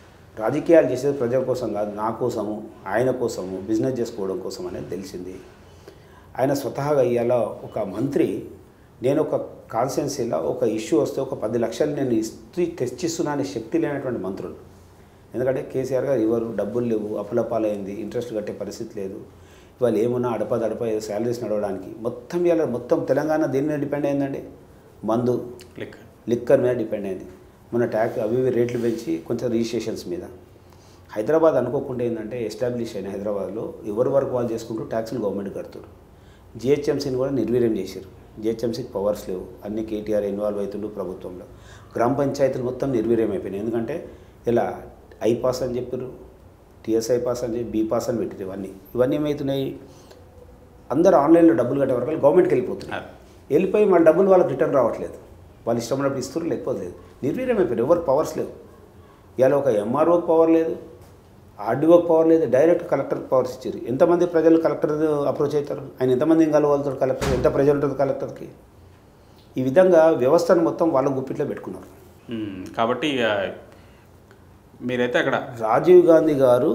రాజకీయాలు చేసేది ప్రజల కోసం కాదు నా కోసము ఆయన కోసము బిజినెస్ చేసుకోవడం కోసం అనేది తెలిసింది ఆయన స్వతహాగా ఇవాళ ఒక మంత్రి నేను ఒక కాన్స్టిట్యున్సీలో ఒక ఇష్యూ వస్తే ఒక పది లక్షలు నేను ఇస్తూ తెచ్చిస్తున్నా అనే శక్తి లేనటువంటి మంత్రులు ఎందుకంటే కేసీఆర్ గారు ఇవ్వరు డబ్బులు లేవు అప్పులపాలైంది ఇంట్రెస్ట్ కట్టే పరిస్థితి లేదు ఇవాళ ఏమున్నా అడప దడప శాలరీస్ నడవడానికి మొత్తం ఇవాళ మొత్తం తెలంగాణ దేని మీద డిపెండ్ అయిందండి మందు లిక్ లిక్కర్ మీద డిపెండ్ అయింది మన ట్యాక్స్ అవి ఇవి రేట్లు పెంచి కొంచెం రిజిస్ట్రేషన్స్ మీద హైదరాబాద్ అనుకోకుండా ఏంటంటే ఎస్టాబ్లిష్ అయిన హైదరాబాద్లో ఎవరి వరకు వాళ్ళు చేసుకుంటూ ట్యాక్స్లు గవర్నమెంట్ కడుతున్నారు జిహెచ్ఎంసీని కూడా నిర్వీర్యం చేశారు జిహెచ్ఎంసీకి పవర్స్ లేవు అన్ని కేటీఆర్ ఇన్వాల్వ్ అవుతుండు ప్రభుత్వంలో గ్రామ పంచాయతీలు మొత్తం నిర్వీర్యం అయిపోయినాయి ఎందుకంటే ఇలా ఐ పాస్ అని చెప్పారు టీఎస్ఐ పాస్ అని చెప్పి బీ పాస్ అని పెట్టారు ఇవన్నీ ఇవన్నీ ఏమవుతున్నాయి అందరూ ఆన్లైన్లో డబ్బులు కట్టే వరకు గవర్నమెంట్కి వెళ్ళిపోతున్నారు వెళ్ళిపోయి మన డబ్బులు వాళ్ళకి రిటర్న్ రావట్లేదు వాళ్ళు ఇష్టం ఉన్నప్పుడు ఇస్తారు లేకపోతే లేదు నిర్వీర్యం అయిపోయారు ఎవరు పవర్స్ లేవు ఇవాళ ఒక ఎంఆర్ఓకి పవర్ లేదు ఆర్డీఓకి పవర్ లేదు డైరెక్ట్ కలెక్టర్కి పవర్స్ ఇచ్చారు ఎంతమంది ప్రజలు కలెక్టర్ అప్రోచ్ అవుతారు ఆయన ఎంతమంది కలవగలుగుతారు కలెక్టర్ ఎంత ప్రజలు ఉంటుంది కలెక్టర్కి ఈ విధంగా వ్యవస్థను మొత్తం వాళ్ళ గుప్పిట్లో పెట్టుకున్నారు మ్మ్. కాబట్టి ఇక మీరైతే అక్కడ రాజీవ్ గాంధీ గారు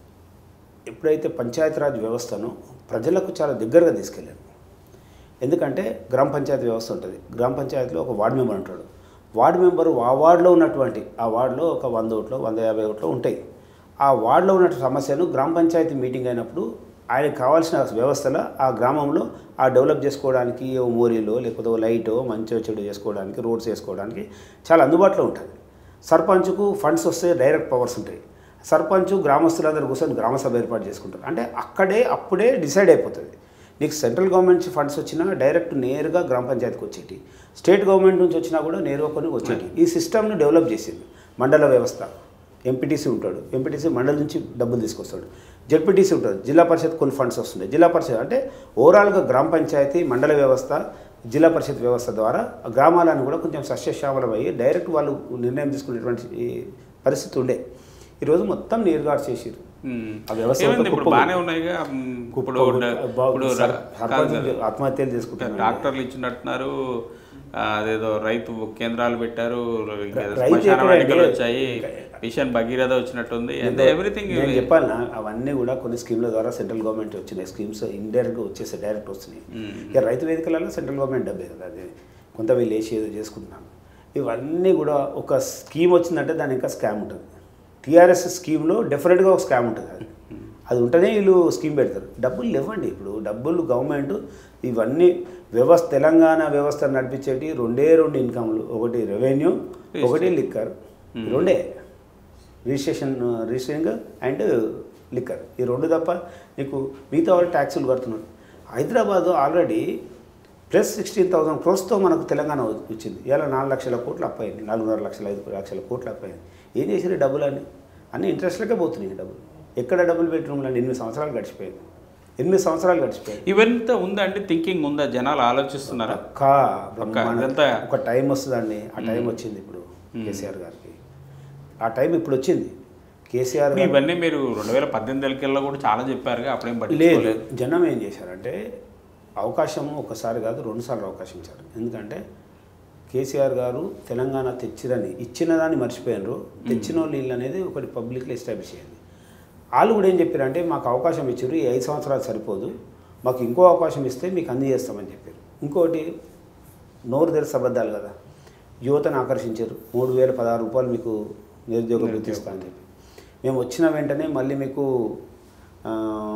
ఎప్పుడైతే పంచాయతీరాజ్ వ్యవస్థను ప్రజలకు చాలా దగ్గరగా తీసుకెళ్ళారు ఎందుకంటే గ్రామ పంచాయతీ వ్యవస్థ ఉంటుంది గ్రామ పంచాయతీలో ఒక వార్డు మెంబర్ ఉంటాడు వార్డు మెంబరు ఆ వార్డులో ఉన్నటువంటి ఆ వార్డులో ఒక వంద ఓట్లు వంద యాభై ఓట్లు ఉంటాయి ఆ వార్డులో ఉన్న సమస్యను గ్రామ పంచాయతీ మీటింగ్ అయినప్పుడు ఆయనకు కావాల్సిన వ్యవస్థలో ఆ గ్రామంలో ఆ డెవలప్ చేసుకోవడానికి ఓ మోరీలో లేకపోతే ఓ లైటో మంచో చెడు చేసుకోవడానికి రోడ్స్ వేసుకోవడానికి చాలా అందుబాటులో ఉంటుంది సర్పంచ్కు ఫండ్స్ వస్తే డైరెక్ట్ పవర్స్ ఉంటాయి సర్పంచ్ గ్రామస్తులందరూ కూర్చొని గ్రామ సభ ఏర్పాటు చేసుకుంటారు అంటే అక్కడే అప్పుడే డిసైడ్ అయిపోతుంది నీకు సెంట్రల్ గవర్నమెంట్ నుంచి ఫండ్స్ వచ్చినా డైరెక్ట్ నేరుగా గ్రామ పంచాయతీకి వచ్చేటి స్టేట్ గవర్నమెంట్ నుంచి వచ్చినా కూడా నేరుగా కొన్ని వచ్చేటి ఈ సిస్టమ్ను డెవలప్ చేసింది మండల వ్యవస్థ ఎంపీటీసీ ఉంటాడు ఎంపీటీసీ మండలి నుంచి డబ్బులు తీసుకొస్తాడు జెడ్పీటీసీ ఉంటుంది జిల్లా పరిషత్ కొన్ని ఫండ్స్ వస్తున్నాయి జిల్లా పరిషత్ అంటే ఓవరాల్గా గ్రామ పంచాయతీ మండల వ్యవస్థ జిల్లా పరిషత్ వ్యవస్థ ద్వారా ఆ గ్రామాలను కూడా కొంచెం సస్యశ్యామలం అయ్యి డైరెక్ట్ వాళ్ళు నిర్ణయం తీసుకునేటువంటి ఈ పరిస్థితి ఉండే ఈరోజు మొత్తం నీరుగాడు చేసిరు మ్మ్. ఆ వ్యవస్థ ఏమైంది మొత్తం ఇప్పుడు కుప్ప- బాగానే ఉన్నాయిగా మ్మ్. ఇప్పుడు ఇప్పుడు సర్- రా- సర్పంచ్ కాదు. ఆత్మహత్యలు చేసుకుంటారు డాక్టర్లు ఇచ్చినట్టున్నారు ఆ, అదేదో రైతు కేంద్రాలు పెట్టారు ఇంకా రైతు శ్మశాన ఎక్కడండి? వాటికలు వచ్చాయి మిషన్ భగీరథ వచ్చినట్టుంది అంటే ఎవ్రీథింగ్ నేను చెప్పాలనా అవన్నీ కూడా కొన్ని స్కీమ్ల ద్వారా సెంట్రల్ గవర్నమెంట్ వచ్చినాయి స్కీమ్స్ ఇండైరెక్ట్గా వచ్చేసి డైరెక్ట్ వస్తున్నాయి ఇక రైతు వేదికలలో సెంట్రల్ గవర్నమెంట్ డబ్బే కదా అది కొంత వీళ్ళు వేసి ఏదో చేసుకుంటున్నాను ఇవన్నీ కూడా ఒక స్కీమ్ వచ్చిందంటే దాని ఇంకా స్కామ్ ఉంటుంది టీఆర్ఎస్ స్కీమ్లో డెఫినెట్గా ఒక స్కామ్ ఉంటుంది అది అది ఉంటేనే వీళ్ళు స్కీమ్ పెడతారు డబ్బులు లేవండి ఇప్పుడు డబ్బులు గవర్నమెంట్ ఇవన్నీ వ్యవస్థ తెలంగాణ వ్యవస్థ నడిపించేటి రెండే రెండు ఇన్కమ్లు ఒకటి రెవెన్యూ ఒకటి లిక్కర్ రెండే రిజిస్ట్రేషన్ రిజిస్టరింగ్ అండ్ లిక్కర్ ఈ రెండు తప్ప నీకు మిగతా వాళ్ళు ట్యాక్సులు కడుతున్నారు Hyderabad already plus sixteen thousand క్రోర్స్తో మనకు తెలంగాణ వచ్చింది ఇలా నాలుగు లక్షల కోట్లు అప్పయింది నాలుగున్నర లక్షల ఐదు లక్షల కోట్లు అప్పయింది ఏం చేసారు ఈ డబ్బులు అని అన్ని ఇంట్రెస్ట్లకే పోతున్నాయి ఈ డబ్బులు ఎక్కడ డబ్బులు బెడ్రూమ్లో ఎనిమిది సంవత్సరాలు గడిచిపోయింది ఎనిమిది సంవత్సరాలు గడిచిపోయింది ఇవంతా ఉందా అండి థింకింగ్ ఉందా జనాలు ఆలోచిస్తున్నారా పక్కా పక్కా. మన- ఇదంతా ఒక టైం వస్తుందండి ఆ టైం వచ్చింది ఇప్పుడు కేసీఆర్ గారికి ఆ టైం ఇప్పుడు వచ్చింది కేసీఆర్ గారు ఇవన్నీ మీరు రెండు వేల పద్దెనిమిది కూడా చాలా చెప్పారుగా అప్పుడేం లేదు పట్టించుకోలేదు జనం ఏం చేశారంటే అవకాశం ఒకసారి కాదు రెండుసార్లు అవకాశం ఇచ్చారు ఎందుకంటే కేసీఆర్ గారు తెలంగాణ తెచ్చిరని ఇచ్చిన దాన్ని మర్చిపోయినారు తెచ్చిన వాళ్ళు ఇల్లు అనేది ఒకటి పబ్లిక్లో ఎస్టాబ్లిష్ అయ్యింది వాళ్ళు కూడా ఏం చెప్పారంటే మాకు అవకాశం ఇచ్చారు ఈ ఐదు సంవత్సరాలు సరిపోదు మాకు ఇంకో అవకాశం ఇస్తే మీకు అందజేస్తామని చెప్పారు ఇంకోటి నోరు తెరిసి అబద్ధాలు కదా యువతను ఆకర్షించారు మూడు వేల పదహారు రూపాయలు మీకు నిరుద్యోగ వృత్తి ఇస్తా అని చెప్పి మేము వచ్చిన వెంటనే మళ్ళీ మీకు ఆ,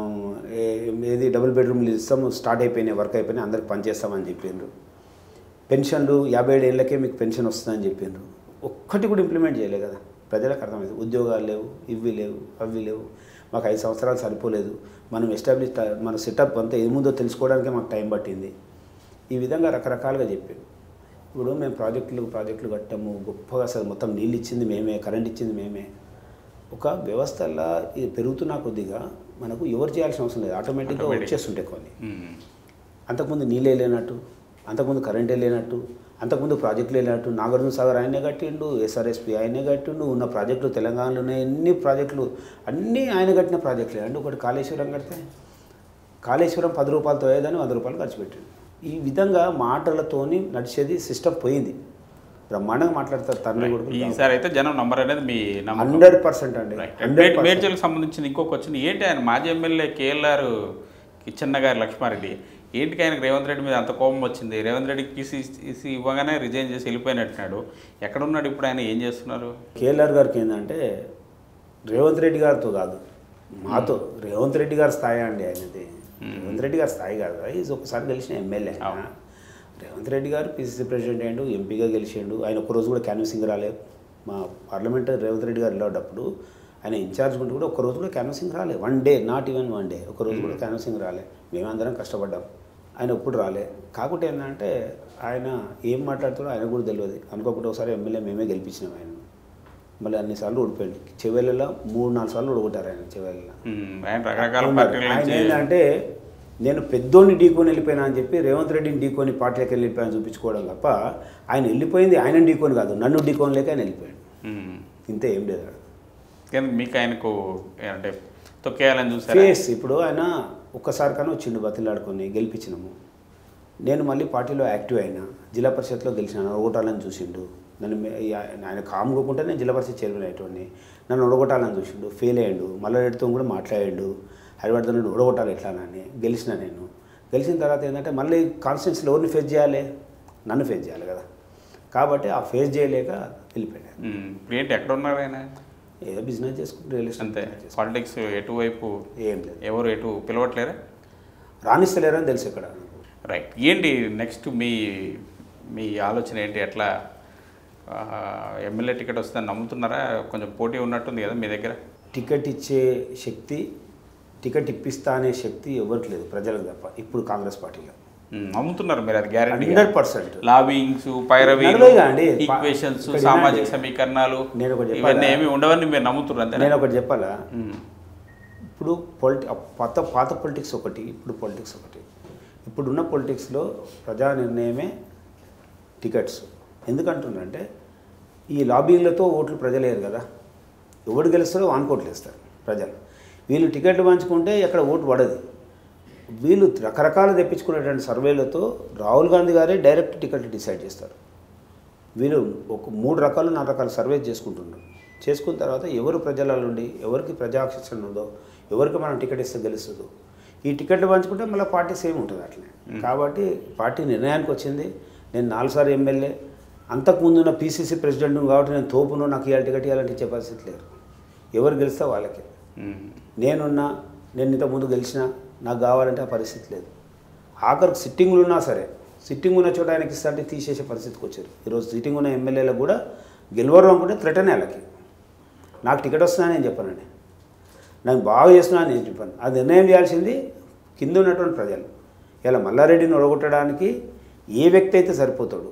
ఏ- ఏది డబుల్ బెడ్రూమ్లు ఇస్తాము స్టార్ట్ అయిపోయినాయి వర్క్ అయిపోయినాయి అందరికి పనిచేస్తామని చెప్పిండ్రు పెన్షన్లు యాభై ఏడు ఏళ్ళకే మీకు పెన్షన్ వస్తుందని చెప్పిండ్రు ఒక్కటి కూడా ఇంప్లిమెంట్ చేయలే కదా ప్రజలకు అర్థమైంది ఉద్యోగాలు లేవు ఇవి లేవు అవి లేవు మాకు ఐదు సంవత్సరాలు సరిపోలేదు మనం ఎస్టాబ్లిష్ మన సెటప్ అంతా ఏముందో తెలుసుకోవడానికే మాకు టైం పట్టింది ఈ విధంగా రకరకాలుగా చెప్పారు ఇప్పుడు మేము ప్రాజెక్టులు ప్రాజెక్టులు కట్టాము గొప్పగా అసలు మొత్తం నీళ్ళు ఇచ్చింది మేమే కరెంట్ ఇచ్చింది మేమే ఒక వ్యవస్థలా ఇది పెరుగుతున్న కొద్దిగా మనకు ఎవరు చేయాల్సిన అవసరం లేదు ఆటోమేటిక్గా Automatic. వచ్చేస్తుంటాయి కొన్ని మ్మ్. అంతకుముందు నీళ్ళే లేనట్టు అంతకుముందు కరెంటే లేనట్టు అంతకుముందు ప్రాజెక్టులు లేనట్టు నాగార్జున సాగర్ ఆయనే కట్టిండు ఎస్ఆర్ఎస్పి ఆయనే కట్టిండు ఉన్న ప్రాజెక్టులు తెలంగాణలో ఉన్నాయి ఎన్ని ప్రాజెక్టులు అన్నీ ఆయన కట్టిన ప్రాజెక్టులే అండి ఒకటి కాళేశ్వరం కడితే కాళేశ్వరం పది రూపాయలతో అయ్యేదని వంద రూపాయలు ఖర్చు పెట్టిండు ఈ విధంగా మాటలతోని నడిచేది సిస్టమ్ పోయింది బ్రహ్మాండంగా మాట్లాడతారు తండ్రి కొడుకు ఈసారి అయితే జనం నంబర్ అనేది మీ నమ్మకం హండ్రెడ్ పర్సెంట్ అండి రైట్. హండ్రెడ్ మేడ్- మేడ్చల్కి సంబంధించిన ఇంకొక వచ్చింది ఏంటి ఆయన మాజీ ఎమ్మెల్యే కేఎల్ఆర్ కిచ్చన్న గారి లక్ష్మారెడ్డి ఏంటికి ఆయనకు రేవంత్ రెడ్డి మీద అంత కోపం వచ్చింది రేవంత్ రెడ్డికి పీసీ పీసీ ఇవ్వగానే రిజైన్ చేసి వెళ్ళిపోయినట్టున్నాడు ఎక్కడున్నాడు ఇప్పుడు ఆయన ఏం చేస్తున్నారు కేఎల్ఆర్ గారికి ఏంటంటే రేవంత్ రెడ్డి గారితో కాదు మాతో రేవంత్ రెడ్డి గారి స్థాయి అండి ఆయనది రేవంత్ రెడ్డి గారి స్థాయి కాదు ఈజ్ ఒకసారి గెలిచిన ఎమ్మెల్యే ఆయన. అవును. రేవంత్ రెడ్డి గారు పిసిసి ప్రెసిడెంట్ అయ్యిండు ఎంపీగా గెలిచిండు ఆయన ఒక్కరోజు కూడా క్యాన్వసింగ్ రాలేదు మా పార్లమెంట్ రేవంత్ రెడ్డి గారు వెళ్ళేటప్పుడు ఆయన ఇన్ఛార్జ్ ఉంటూ కూడా ఒక్కరోజు కూడా క్యాన్వసింగ్ రాలే one day not even one day రోజు కూడా క్యాన్వసింగ్ రాలే మేమందరం కష్టపడ్డాం ఆయన ఎప్పుడు రాలే కాకుంటే ఏంటంటే ఆయన ఏం మాట్లాడుతాడో ఆయన కూడా తెలియదు అనుకోకుండా ఒకసారి ఎమ్మెల్యే మేమే గెలిపించినాం ఆయన మళ్ళీ అన్నిసార్లు ఓడిపోయింది చెవెళ్ళలో మూడు నాలుగు సార్లు ఓడిపోతారు ఆయన చెవెళ్ళలో ఉమ్, ఆయన రకరకాల ఉన్నారు. పార్టీల ఆయన నుంచి ఏంటంటే నేను పెద్దోడిని ఢీకొని వెళ్ళిపోయినా అని చెప్పి రేవంత్ రెడ్డిని ఢీకొని పార్టీలకు వెళ్ళిపోయాను చూపించుకోవడం తప్ప ఆయన వెళ్ళిపోయింది ఆయన ఢీకొని కాదు నన్ను ఢీకొని లేక ఆయన వెళ్ళిపోయాడు ఉమ్. ఇంతే ఏం లేదు ఆడ. కానీ మీకు ఆయనకు అంటే తొక్కేయాలని చూసారా ఫేస్ ఇప్పుడు ఆయన ఒక్కసారి కానీ వచ్చిండు బతిలాడుకొని గెలిపించినాము నేను మళ్ళీ పార్టీలో యాక్టివ్ అయినా జిల్లా పరిషత్లో గెలిచినాను ఓటాలని చూసిండు నన్ను మే- ఈ ఆయన- ఆయన కాముకోకుంటే నేను జిల్లా పరిషత్ చైర్మన్ అయ్యేటోడిని నన్ను ఒడగొట్టాలని చూసిండు ఫెయిల్ అయ్యిండు మల్లారెడ్డితో కూడా మాట్లాడిండు హరివర్ధన్ రెడ్డి ఒడగొట్టాలి ఎట్లానని గెలిచిన నేను గెలిచిన తర్వాత ఏంటంటే మళ్ళీ కాన్స్టిట్యూన్సీలో ఎవరిని ఫేస్ చేయాలి నన్ను ఫేస్ చేయాలి కదా కాబట్టి ఆ ఫేస్ చేయలేక వెళ్ళిపోయాను ఉమ్, ఇప్పుడు ఏంటి ఎక్కడ ఉన్నారు ఆయన ఏదో బిజినెస్ చేసుకుంటూ రియల్ ఎస్టేట్ అంతే business చేసుకుంటూ. పాలిటిక్స్ ఎటువైపు ఏం లేదు ఎవరు ఎటు పిలవట్లేరా రాణిస్తలేరని తెలుసు ఇక్కడ రైట్ ఏంటి నెక్స్ట్ మీ మీ ఆలోచన ఏంటి ఎట్లా ఆ, ఎమ్మెల్యే టికెట్ వస్తుందని నమ్ముతున్నారా కొంచెం పోటీ ఉన్నట్టుంది కదా మీ దగ్గర టికెట్ ఇచ్చే శక్తి టికెట్ ఇప్పిస్తా అనే శక్తి ఎవరికి లేదు ప్రజలకు తప్ప ఇప్పుడు కాంగ్రెస్ పార్టీలో ఉమ్, నమ్ముతున్నారు మీరు అది గ్యారంటీ హండ్రెడ్ పర్సెంట్ లాబింగ్స్ పైరవీలు నడవయిగా అండి. ఈక్వేషన్స్ ఇక్కడ సామాజిక వినండి. సమీకరణాలు నేను ఒకటి చెప్పాలా? ఇవన్నీ ఏమి ఉండవని మీరు నమ్ముతున్నారు అంతే నేను ఒకటి చెప్పాలా ఇప్పుడు పొలిటి పాత పాత పొలిటిక్స్ ఒకటి ఇప్పుడు పొలిటిక్స్ ఒకటి ఇప్పుడున్న పొలిటిక్స్లో ప్రజా నిర్ణయమే టికెట్స్ ఎందుకంటున్నారంటే ఈ లాబీలతో ఓట్లు ప్రజలేరు కదా ఎవడు గెలుస్తారో వానుకోట్లు వేస్తారు ప్రజలు వీళ్ళు టికెట్లు పంచుకుంటే ఎక్కడ ఓటు పడదు వీళ్ళు రకరకాలు తెప్పించుకునేటువంటి సర్వేలతో రాహుల్ గాంధీ గారే డైరెక్ట్ టికెట్లు డిసైడ్ చేస్తారు వీళ్ళు ఒక మూడు రకాలు నాలుగు రకాల సర్వే చేసుకుంటున్నారు చేసుకున్న తర్వాత ఎవరు ప్రజల నుండి ఎవరికి ప్రజాక్షణ ఉందో ఎవరికి మనం టికెట్ ఇస్తే గెలుస్తుందో ఈ టికెట్లు పంచుకుంటే మళ్ళీ పార్టీ సేమ్ ఉంటుంది అట్లనే కాబట్టి పార్టీ నిర్ణయానికి వచ్చింది నేను నాలుగుసార్లు ఎమ్మెల్యే అంతకుముందు ఉన్న పీసీసీ ప్రెసిడెంట్ కాబట్టి నేను తోపును నాకు ఇవాళ టికెట్ ఇవ్వాలంటే ఇచ్చే పరిస్థితి లేరు ఎవరు గెలిస్తే వాళ్ళకే నేనున్నా నేను ఇంతకుముందు గెలిచినా నాకు కావాలంటే ఆ పరిస్థితి లేదు ఆఖరికి సిట్టింగ్లు ఉన్నా సరే సిట్టింగ్ ఉన్న చోట ఆయనకి ఇస్తా అంటే తీసేసే పరిస్థితికి వచ్చారు ఈరోజు సిట్టింగ్ ఉన్న ఎమ్మెల్యేలకు కూడా గెలవరు అనుకుంటే థ్రెటనే వాళ్ళకి నాకు టికెట్ వస్తుందని నేను చెప్పానండి నాకు బాగా చేస్తున్నాను నేను చెప్పాను అది నిర్ణయం చేయాల్సింది కింద ఉన్నటువంటి ప్రజలు ఇలా మల్లారెడ్డిని ఒడగొట్టడానికి ఏ వ్యక్తి అయితే సరిపోతాడు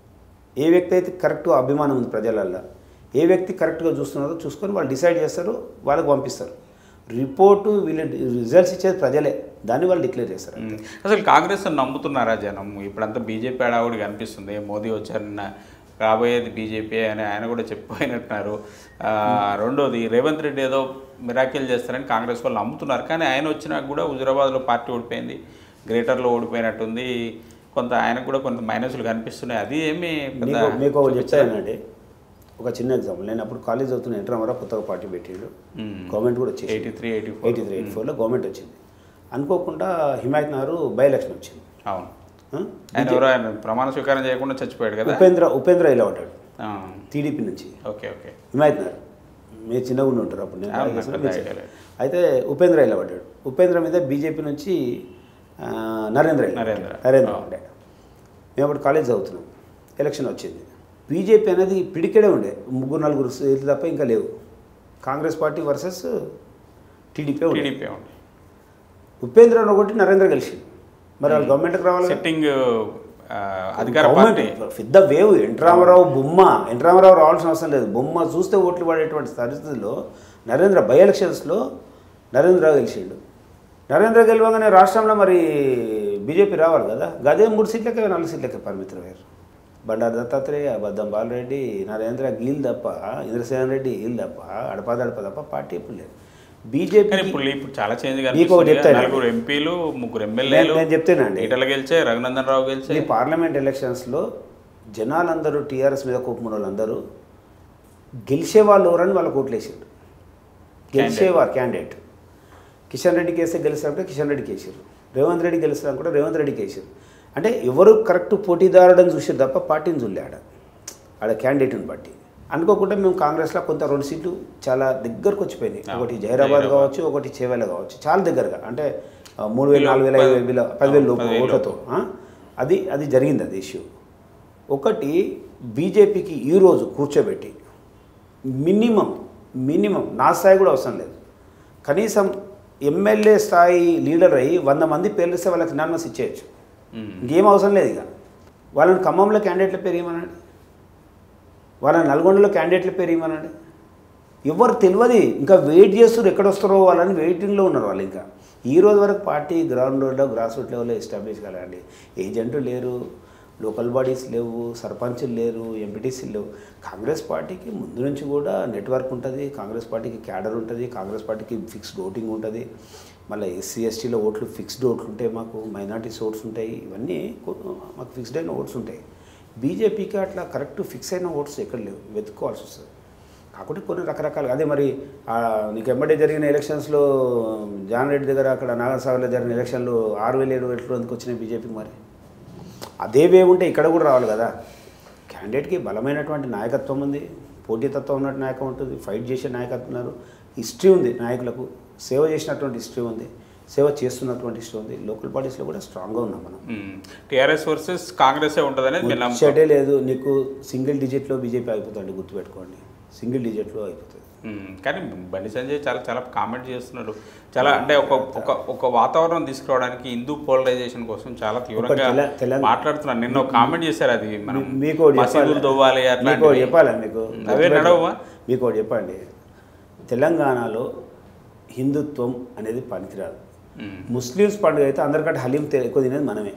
ఏ వ్యక్తి అయితే కరెక్ట్గా అభిమానం ఉంది ప్రజలల్లో ఏ వ్యక్తి కరెక్ట్గా చూస్తున్నారో చూసుకొని వాళ్ళు డిసైడ్ చేస్తారు వాళ్ళకి పంపిస్తారు రిపోర్టు వీళ్ళు రిజల్ట్స్ ఇచ్చేది ప్రజలే దాన్ని వాళ్ళు డిక్లేర్ చేస్తారు ఉమ్. అసలు కాంగ్రెస్ నమ్ముతున్నారా జనం ఇప్పుడంతా బీజేపీ అడావుడి కనిపిస్తుంది మోదీ వచ్చారన్న రాబోయేది బీజేపీ అని ఆయన కూడా చెప్పిపోయినట్టున్నారు ఆ, రెండోది రేవంత్ రెడ్డి ఏదో మిరాకిల్ చేస్తారని కాంగ్రెస్ వాళ్ళు నమ్ముతున్నారు కానీ ఆయన వచ్చినాక కూడా హుజురాబాద్లో పార్టీ ఓడిపోయింది గ్రేటర్లో ఓడిపోయినట్టుంది కొంత ఆయనకు కూడా కొంత మైనస్లు కనిపిస్తున్నాయి అది ఏమి పెద్ద మీకు మీకు ఒకటి చెప్తానండి ఒక చిన్న ఎగ్జాంపుల్ నేను అప్పుడు కాలేజ్ అవుతున్న ఎన్టీ రామారావు కొత్తగా పార్టీ పెట్టాడు గవర్నమెంట్ కూడా వచ్చేసి eighty three eighty four eighty three eighty ఫోర్లో గవర్నమెంట్ వచ్చింది అనుకోకుండా హిమాయత్ నగర్ బై ఎలక్షన్ వచ్చింది అవును ఆ? ఆయన ఎవరో ఆయన ప్రమాణ స్వీకారం చేయకుండా చచ్చిపోయాడు కదా ఉపేంద్ర ఉపేంద్ర ఇలా ఉంటాడు ఆ, టీడీపీ నుంచి ఓకే ఓకే హిమాయత్ నగర్ మీరు చిన్నగా ఉండి ఉంటారు అప్పుడు నేను అవును, బాగా చేసిన నాకు మీరు idea లేదు. అయితే ఉపేంద్ర ఇలా పడ్డాడు ఉపేంద్ర మీద బీజేపీ నుంచి ఆ, నరేంద్ర ఇలా నరేంద్ర. పడ్డాడు. నరేంద్ర ఆ. ఉండే మేము అప్పుడు కాలేజ్ చదువుతున్నాం ఎలక్షన్ వచ్చింది బీజేపీ అనేది పిడికెడే ఉండే ముగ్గురు నలుగురు సీట్లు తప్ప ఇంకా లేవు కాంగ్రెస్ పార్టీ వర్సెస్ టీడీపీ ఉండే టీడీపీ ఉంది ఉపేంద్ర ఒకటి నరేంద్ర గెలిచింది మరి వాళ్ళు గవర్నమెంట్కి రావాలి కదా? సిట్టింగ్ ఆ, అధికార గవర్నమెంట్ పార్టీ పెద్ద వేవ్ ఎన్టీరామారావు బొమ్మ ఎన్టీరామారావు రావాల్సిన అవసరం లేదు బొమ్మ చూస్తే ఓట్లు పడేటువంటి పరిస్థితుల్లో నరేంద్ర బై ఎలక్షన్స్లో నరేంద్ర గెలిచిండు నరేంద్ర గెలవగానే రాష్ట్రంలో మరి బీజేపీ రావాలి కదా గదే మూడు సీట్లకే నాలుగు సీట్లకే పరిమితం అయ్యారు బండారు దత్తాత్రేయ బద్దం బాలరెడ్డి నరేంద్ర గీల్ తప్ప ఇంద్రసేన రెడ్డి గీల్ తప్ప అడపాదడప తప్ప పార్టీ ఎప్పుడు లేదు కానీ బీజేపీ ఇప్పుడు ఇప్పుడు చాలా చేంజ్ మీకు ఒకటి కనిపిస్తుంది చెప్తాను. నలుగురు ఎంపీలు ముగ్గురు ఎమ్మెల్యేలు నేను చెప్తేనండి ఈటల గెలిచే రఘునందన్ రావు గెలిచే ఈ పార్లమెంట్ ఎలక్షన్స్లో జనాలందరూ టీఆర్ఎస్ మీద కోపం వాళ్ళందరూ గెలిచే వాళ్ళు ఎవరని వాళ్ళకి ఓట్లు వేసారు గెలిచేవారు క్యాండిడేట్ కిషన్ రెడ్డికి వేస్తే గెలిచినప్పుడే కిషన్ రెడ్డికి వేసారు రేవంత్ రెడ్డి గెలుస్తాం కూడా రేవంత్ రెడ్డికి వేసారు అంటే ఎవరు కరెక్ట్ పోటీదారుడని చూసారు తప్ప పార్టీని చూడలే ఆడ ఆడ క్యాండిడేట్ని బట్టి అనుకోకుండా మేము కాంగ్రెస్లో కొంత రెండు సీట్లు చాలా దగ్గరకు వచ్చిపోయినాయి ఒకటి జైరాబాద్ కావచ్చు ఒకటి చేవేల కావచ్చు చాలా దగ్గరగా అంటే ఆ, మూడు వేలు నాలుగు వేల ఐదు వేల పదివేల లోపు పదివేల ఓట్లతో ఆ? అది అది జరిగింది అది ఇష్యూ ఒకటి బీజేపీకి ఈరోజు కూర్చోబెట్టి మినిమం మినిమం నా స్థాయి కూడా అవసరం లేదు కనీసం ఎమ్మెల్యే స్థాయి లీడర్ అయ్యి వంద మంది పేర్లిస్తే వాళ్ళకి నాన్నస్ ఇచ్చేయచ్చు మ్మ్. ఇంకేం అవసరం లేదు ఇక వాళ్ళని ఖమ్మంలో క్యాండిడేట్ల పేరు ఇవ్వమనండి వాళ్ళ నల్గొండలో క్యాండిడేట్ల పేరు ఇవ్వమనండి ఎవరు తెలియదు ఇంకా వెయిట్ చేస్తారు ఎక్కడ వస్తారో వాళ్ళని వెయిటింగ్లో ఉన్నారు వాళ్ళు ఇంకా ఈ రోజు వరకు పార్టీ గ్రౌండ్ లెవెల్లో గ్రాస్ రూట్ లెవెల్లో ఎస్టాబ్లిష్ కాలండి ఏజెంట్లు లేరు లోకల్ బాడీస్ లేవు సర్పంచ్లు లేరు ఎంపీటీసీలు లేవు కాంగ్రెస్ పార్టీకి ముందు నుంచి కూడా నెట్వర్క్ ఉంటుంది కాంగ్రెస్ పార్టీకి క్యాడర్ ఉంటుంది కాంగ్రెస్ పార్టీకి ఫిక్స్డ్ ఓటింగ్ ఉంటుంది మళ్ళీ ఎస్సీ ఎస్టీలో ఓట్లు ఫిక్స్డ్ ఓట్లు ఉంటాయి మాకు మైనార్టీస్ ఓట్స్ ఉంటాయి ఇవన్నీ కొ- మాకు ఫిక్స్డ్ అయిన ఓట్స్ ఉంటాయి బీజేపీకి అట్లా కరెక్ట్ ఫిక్స్ అయిన ఓట్స్ ఎక్కడ లేవు వెతుక్కోవాల్సి వస్తుంది కాకపోతే కొన్ని రకరకాలు అదే మరి ఆ, నీకు ఎంబడే జరిగిన ఎలక్షన్స్లో జాన్ రెడ్డి దగ్గర అక్కడ నాగసాగర్లో జరిగిన ఎలక్షన్లు ఆరు వేల ఏడు వేలు ఎందుకు వచ్చినాయి బీజేపీకి మరి అదే వే ఉంటే ఇక్కడ కూడా రావాలి కదా క్యాండిడేట్కి బలమైనటువంటి నాయకత్వం ఉంది పోటీతత్వం ఉన్నట్టు నాయకం ఉంటుంది ఫైట్ చేసే నాయకత్వం ఉన్నారు హిస్టరీ ఉంది నాయకులకు సేవ చేసినటువంటి హిస్టరీ ఉంది సేవ చేస్తున్నటువంటి హిస్టరీ ఉంది లోకల్ బాడీస్లో కూడా స్ట్రాంగ్గా ఉన్నాం మనం టీఆర్ఎస్ వర్సెస్ కాంగ్రెస్ ఉంటుంది అనేది మీరు నమ్ముతారు ముచ్చటే లేదు నీకు సింగిల్ డిజిట్లో బీజేపీ అయిపోతుంది గుర్తుపెట్టుకోండి సింగిల్ డిజిట్లో అయిపోతుంది మ్మ్. కానీ బండి సంజయ్ చాలా చాలా కామెంట్ చేస్తున్నారు చాలా అంటే ఒక ఒక ఒక వాతావరణం తీసుకురావడానికి హిందూ పోలరైజేషన్ కోసం చాలా తీవ్రంగా తెల- తెలంగాణ- మాట్లాడుతున్నారు నిన్న ఒక కామెంట్ చేశారు అది మనం మీ- మీకు ఒకటి మసీదులు చెప్పాలి. తవ్వాలి మీకు అట్లాంటివి. ఒకటి చెప్పాలా మీకు అవే నడవవా మీకు ఒకటి చెప్పండి తెలంగాణలో హిందుత్వం అనేది పనికిరాదు మ్మ్. ముస్లిమ్స్ పండుగ అయితే అందరికంటే హలీం తె- ఎక్కువ తినేది మనమే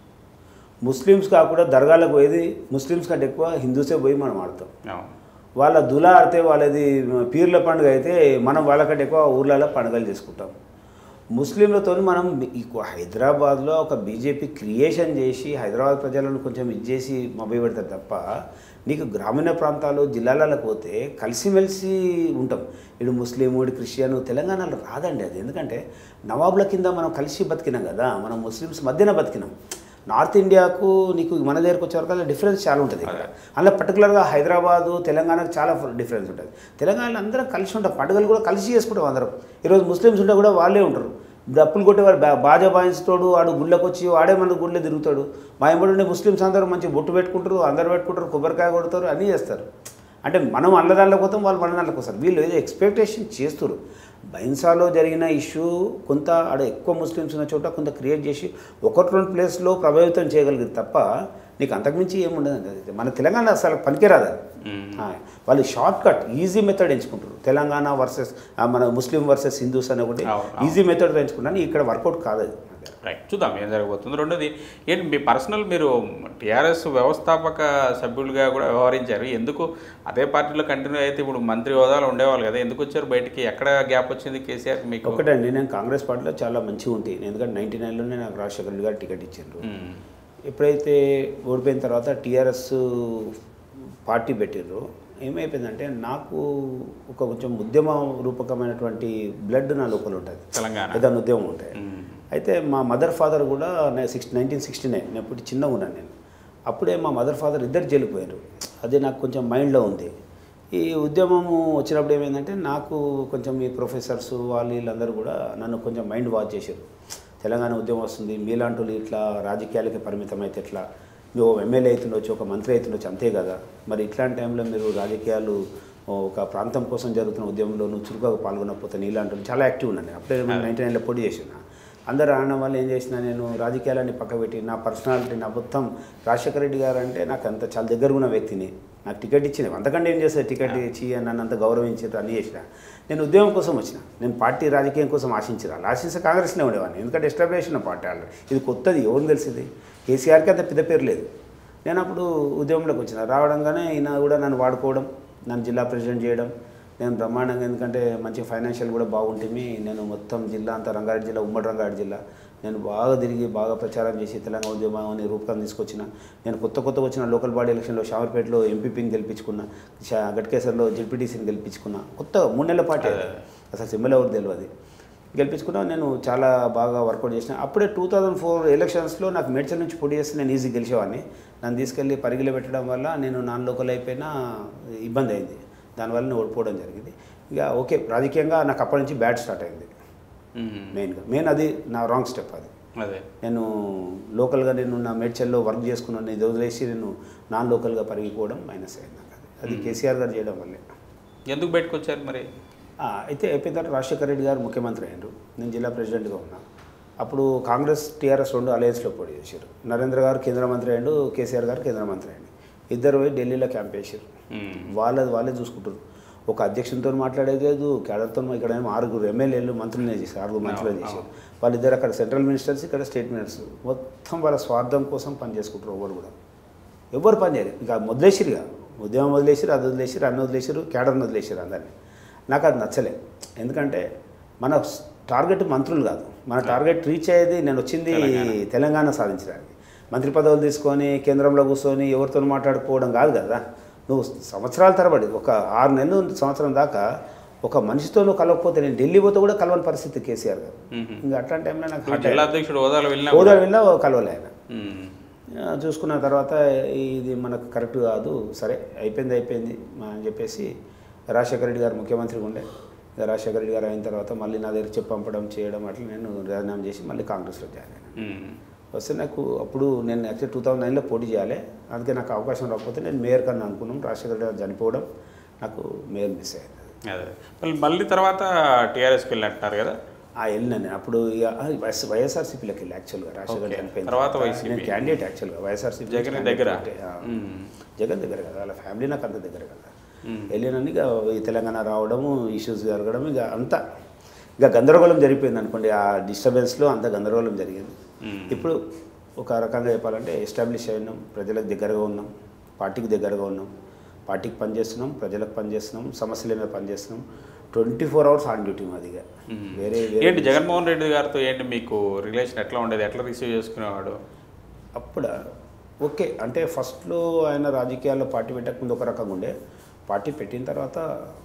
ముస్లిమ్స్ కాకుండా దర్గాలకు పోయేది ముస్లిమ్స్ కంటే ఎక్కువ హిందూసే పోయి మనం ఆడతాం అవును. వాళ్ళ దులా ఆడితే వాళ్ళది పీర్ల పండుగ అయితే మనం వాళ్ళకంటే ఎక్కువ ఊర్లలో పండుగలు చేసుకుంటాం ముస్లింలతో మనం ఈ హైదరాబాద్లో ఒక బీజేపీ క్రియేషన్ చేసి హైదరాబాద్ ప్రజలను కొంచెం ఇచ్చేసి మభ్య పెడతారు తప్ప నీకు గ్రామీణ ప్రాంతాలు జిల్లాలకు పోతే కలిసిమెలిసి ఉంటాం ఇడు ముస్లిం ఇడు క్రిస్టియన్ తెలంగాణలో రాదండి అది ఎందుకంటే నవాబుల కింద మనం కలిసి బతికినాం కదా మనం ముస్లిమ్స్ మధ్యన బతికినాం నార్త్ ఇండియాకు నీకు మన దగ్గరకు వచ్చే వరకు డిఫరెన్స్ చాలా ఉంటుంది ఇక్కడ అందులో పర్టికులర్గా హైదరాబాదు తెలంగాణకు చాలా డిఫరెన్స్ ఉంటుంది తెలంగాణలో అందరం కలిసి ఉంటాం పండుగలు కూడా కలిసి చేసుకుంటాం అందరం ఈరోజు ముస్లిమ్స్ ఉంటే కూడా వాళ్ళే ఉంటారు డప్పులు కొట్టేవాడు బా బాజా బాయించుతాడు వాడు గుళ్ళకి వచ్చి వాడే మన గుళ్ళే తిరుగుతాడు మా ఎంబడి ఉండే ముస్లిమ్స్ అందరూ మంచి బొట్టు పెట్టుకుంటారు అందరు పెట్టుకుంటారు కొబ్బరికాయ కొడతారు అన్నీ చేస్తారు అంటే మనం అన్నదాంట్లోకి పోతాం వాళ్ళు మన దాంట్లోకి వస్తారు వీళ్ళు ఏదో ఎక్స్పెక్టేషన్ చేస్తారు బైన్సాలో జరిగిన ఇష్యూ కొంత ఆడ ఎక్కువ ముస్లిమ్స్ ఉన్న చోట కొంత క్రియేట్ చేసి ఒకటి రెండు ప్లేస్లో ప్రభావితం చేయగలిగింది తప్ప నీకు అంతకుమించి ఏముండదు అది మన తెలంగాణ అసలు పనికిరాదు అది. మ్మ్. ఆ, వాళ్ళు షార్ట్ కట్ ఈజీ మెథడ్ ఎంచుకుంటారు తెలంగాణ వర్సెస్ మన ముస్లిం వర్సెస్ హిందూస్ అని ఒకటి అవును, అవును. ఈజీ మెథడ్ ఎంచుకుంటాను ఇక్కడ వర్కౌట్ కాదు అది రైట్ చూద్దాం ఏం జరగబోతుంది రెండోది ఏంటి మీ పర్సనల్ మీరు టీఆర్ఎస్ వ్యవస్థాపక సభ్యులుగా కూడా వ్యవహరించారు ఎందుకు అదే పార్టీలో కంటిన్యూ అయితే ఇప్పుడు మంత్రి హోదాలో ఉండేవాళ్ళు కదా ఎందుకు వచ్చారు బయటికి ఎక్కడ గ్యాప్ వచ్చింది కేసీఆర్ మీకు ఒకటండి నేను కాంగ్రెస్ పార్టీలో చాలా మంచిగా ఉంటాయి ఎందుకంటే నైంటీ నైన్లోనే నాకు రాజశేఖర రెడ్డి గారు టికెట్ ఇచ్చారు మ్మ్. ఎప్పుడైతే ఓడిపోయిన తర్వాత టీఆర్ఎస్ పార్టీ పెట్టిర్రు ఏమైపోయిందంటే నాకు ఒక కొంచెం ఉద్యమ రూపకమైనటువంటి బ్లడ్ నా లోపల ఉంటుంది తెలంగాణ ఏదైనా ఉద్యమం ఉంటాయి మ్మ్. అయితే మా మదర్ ఫాదర్ కూడా సిక్స్ నైన్టీన్ సిక్స్టీ నైన్ నేను ఇప్పుడు చిన్నగా ఉన్నాను నేను అప్పుడే మా మదర్ ఫాదర్ ఇద్దరు జైలుపోయారు అది నాకు కొంచెం మైండ్లో ఉంది ఈ ఉద్యమము వచ్చినప్పుడు ఏమైందంటే నాకు కొంచెం ఈ ప్రొఫెసర్స్ వాళ్ళు వీళ్ళందరూ కూడా నన్ను కొంచెం మైండ్ వాచ్ చేశారు తెలంగాణ ఉద్యమం వస్తుంది మీలాంటి వాళ్ళు ఇట్లా రాజకీయాలకి పరిమితం అయితే ఎట్లా నువ్వు ఎమ్మెల్యే అవుతుండొచ్చు ఒక మంత్రి అవుతుండొచ్చు అంతే కదా మరి ఇట్లాంటి టైంలో మీరు రాజకీయాలు ఒక ప్రాంతం కోసం జరుగుతున్న ఉద్యమంలో నువ్వు చురుకుగా పాల్గొనకపోతే నీలాంటి వాళ్ళు చాలా యాక్టివ్ ఉన్నాను నేను. అప్పుడే నైన్టీ నైన్లో పోటీ చేసిన అందరు అనడం వల్ల ఏం చేసిన నేను రాజకీయాలన్నీ పక్కపెట్టి నా పర్సనాలిటీ నా మొత్తం రాజశేఖర రెడ్డి గారు అంటే నాకు అంత చాలా దగ్గర ఉన్న వ్యక్తిని నాకు టికెట్ ఇచ్చింది అంతకంటే ఏం చేస్తారు టికెట్ ఇచ్చి నన్ను అంత గౌరవించారు అన్నీ చేసిన నేను ఉద్యమం కోసం వచ్చిన నేను పార్టీ రాజకీయం కోసం ఆశించరా ఆశిస్తే కాంగ్రెస్లో ఉండేవాడిని ఎందుకంటే ఎస్టాబ్లిష్ ఉన్న పార్టీ వాళ్ళు ఇది కొత్తది ఎవరు తెలిసింది కేసీఆర్కి అంత పెద్ద పేరు లేదు నేను అప్పుడు ఉద్యమంలోకి వచ్చిన రావడంగానే ఈయన కూడా నన్ను వాడుకోవడం నన్ను జిల్లా ప్రెసిడెంట్ చేయడం నేను బ్రహ్మాండంగా ఎందుకంటే మంచి ఫైనాన్షియల్ కూడా బాగుంటుంది నేను మొత్తం జిల్లా అంతా రంగారెడ్డి జిల్లా ఉమ్మడి రంగారెడ్డి జిల్లా నేను బాగా తిరిగి బాగా ప్రచారం చేసి తెలంగాణ ఉద్యమాన్ని రూపకం తీసుకొచ్చిన నేను కొత్త కొత్తగా వచ్చిన లోకల్ బాడీ ఎలక్షన్లో షావర్పేటలో ఎంపీపీని గెలిపించుకున్నా షా- గట్కేసర్లో జెడ్పీటీసీని గెలిపించుకున్నా కొత్త మూడు నెలల పార్టీ అది. అసలు సిమ్మలు ఎవరు తెలియదు గెలిపించుకున్నా నేను చాలా బాగా వర్కౌట్ చేసిన అప్పుడే టూ థౌజండ్ ఫోర్ ఎలక్షన్స్లో నాకు మేడ్చల్ నుంచి పోటీ చేస్తే నేను ఈజీ గెలిచేవాడిని నన్ను తీసుకెళ్ళి పరిగిలో పెట్టడం వల్ల నేను నాన్ లోకల్ అయిపోయినా ఇబ్బంది అయింది దానివల్ల నేను ఓడిపోవడం జరిగింది ఇక ఓకే రాజకీయంగా నాకు అప్పటి నుంచి బ్యాడ్ స్టార్ట్ అయింది మ్మ్. మెయిన్గా మెయిన్ అది నా రాంగ్ స్టెప్ అది అదే నేను లోకల్గా నేను నా మేడ్చల్లో వర్క్ చేసుకున్నాను ఇది వదిలేసి నేను నాన్ లోకల్గా పరిగిపోవడం మైనస్ అయింది నాకు అది అది కేసీఆర్ గారు చేయడం వల్లే ఎందుకు బయటకు వచ్చారు మరి ఆ, అయితే అయిపోయిన తర్వాత రాజశేఖర రెడ్డి గారు ముఖ్యమంత్రి అయ్యారు నేను జిల్లా ప్రెసిడెంట్గా ఉన్నా అప్పుడు కాంగ్రెస్ టీఆర్ఎస్ రెండు అలయన్స్లో పోటీ చేశారు నరేంద్ర గారు కేంద్ర మంత్రి అయ్యాడు కేసీఆర్ గారు కేంద్ర మంత్రి అయ్యాడు ఇద్దరు పోయి ఢిల్లీలో క్యాంప్ చేశారు మ్మ్. వాళ్ళది వాళ్ళే చూసుకుంటారు ఒక అధ్యక్షునితో మాట్లాడేది లేదు కేడర్తో ఇక్కడ ఏమో ఆరుగురు ఎమ్మెల్యేలు మంత్రులనే చేశారు ఆరుగురు మంత్రులు చేశారు వాళ్ళిద్దరు అక్కడ సెంట్రల్ మినిస్టర్స్ ఇక్కడ స్టేట్ మినిస్టర్స్ మొత్తం వాళ్ళ స్వార్థం కోసం పని చేసుకుంటారు ఎవరు కూడా ఎవరు పని చేయరు ఇక వదిలేసిరుగా ఉద్యమం వదిలేసిరు అది వదిలేసిరు అన్ని వదిలేసిరు కేడర్ని వదిలేసిరు అందరినీ నాకు అది నచ్చలే ఎందుకంటే మన టార్గెట్ మంత్రులు కాదు మన టార్గెట్ రీచ్ అయ్యేది నేను వచ్చింది తెలంగాణ సాధించడానికి మంత్రి పదవులు తీసుకొని కేంద్రంలో కూర్చొని ఎవరితో మాట్లాడుకోవడం కాదు కదా నువ్వు సంవత్సరాల తరబడి ఒక ఆరు నెలలు సంవత్సరం దాకా ఒక మనిషితో నువ్వు కలవకపోతే నేను ఢిల్లీ పోతే కూడా కలవని పరిస్థితి కేసీఆర్ గారు మ్మ్. ఇంకా అట్లాంటి టైంలో నాకు ఆ జిల్లా అధ్యక్షుడు హోదాలో వెళ్ళినా హోదా వెళ్ళినా కలవలే ఆయన మ్మ్. ఆ, చూసుకున్న తర్వాత ఇది మనకు కరెక్ట్ కాదు సరే అయిపోయింది అయిపోయింది అని చెప్పేసి రాజశేఖర రెడ్డి గారు ముఖ్యమంత్రిగా ఉండే ఇక రాజశేఖర రెడ్డి గారు అయిన తర్వాత మళ్ళీ నా దగ్గర చెప్పి పంపడం చేయడం అట్లా నేను రాజీనామా చేసి మళ్ళీ కాంగ్రెస్లో జాయిన్ అయ్యాను మ్మ్. వస్తే నాకు అప్పుడు నేను యాక్చువల్ టూ థౌజండ్ నైన్లో పోటీ చేయాలి అందుకే నాకు అవకాశం రాకపోతే నేను మేయర్ కన్నా అనుకున్నాం రాజశేఖర రెడ్డి గారు చనిపోవడం నాకు మేయర్ మిస్ అయింది అదే మళ్ళీ మళ్ళీ తర్వాత టీఆర్ఎస్కి వెళ్ళినట్టున్నారు కదా ఆ వెళ్ళినా నేను అప్పుడు ఇక ఆ, వైఎస్ వైఎస్ఆర్సీపీలోకి వెళ్ళి యాక్చువల్గా రాజశేఖర రెడ్డి Okay. చనిపోయిన తర్వాత తర్వాత YCP. నేను క్యాండిడేట్ యాక్చువల్గా వైఎస్ఆర్సీపీ జగన్ దగ్గర మ్మ్. జగన్ దగ్గర కదా వాళ్ళ ఫ్యామిలీ నాకు అంత దగ్గర కదా మ్మ్. వెళ్ళినని ఇక ఈ తెలంగాణ రావడము ఇష్యూస్ జరగడం ఇక అంతా ఇక గందరగోళం జరిగిపోయింది అనుకోండి ఆ డిస్టర్బెన్స్లో అంత గందరగోళం జరిగింది మ్మ్. ఇప్పుడు ఒక రకంగా చెప్పాలంటే ఎస్టాబ్లిష్ అయినాం ప్రజలకు దగ్గరగా ఉన్నాం పార్టీకి దగ్గరగా ఉన్నాం పార్టీకి పనిచేస్తున్నాం ప్రజలకు పనిచేస్తున్నాం సమస్యల మీద పనిచేస్తున్నాం twenty four hours on duty మాదిగా మ్మ్. వేరే వేరే ఏంటి జగన్మోహన్ రెడ్డి గారితో ఏంటి మీకు రిలేషన్ ఎట్లా ఉండేది ఎట్లా రిసీవ్ చేసుకునేవాడు అప్పుడు ఓకే అంటే ఫస్ట్లో ఆయన రాజకీయాల్లో పార్టీ పెట్టక ముందు ఒక రకంగా ఉండే పార్టీ పెట్టిన తర్వాత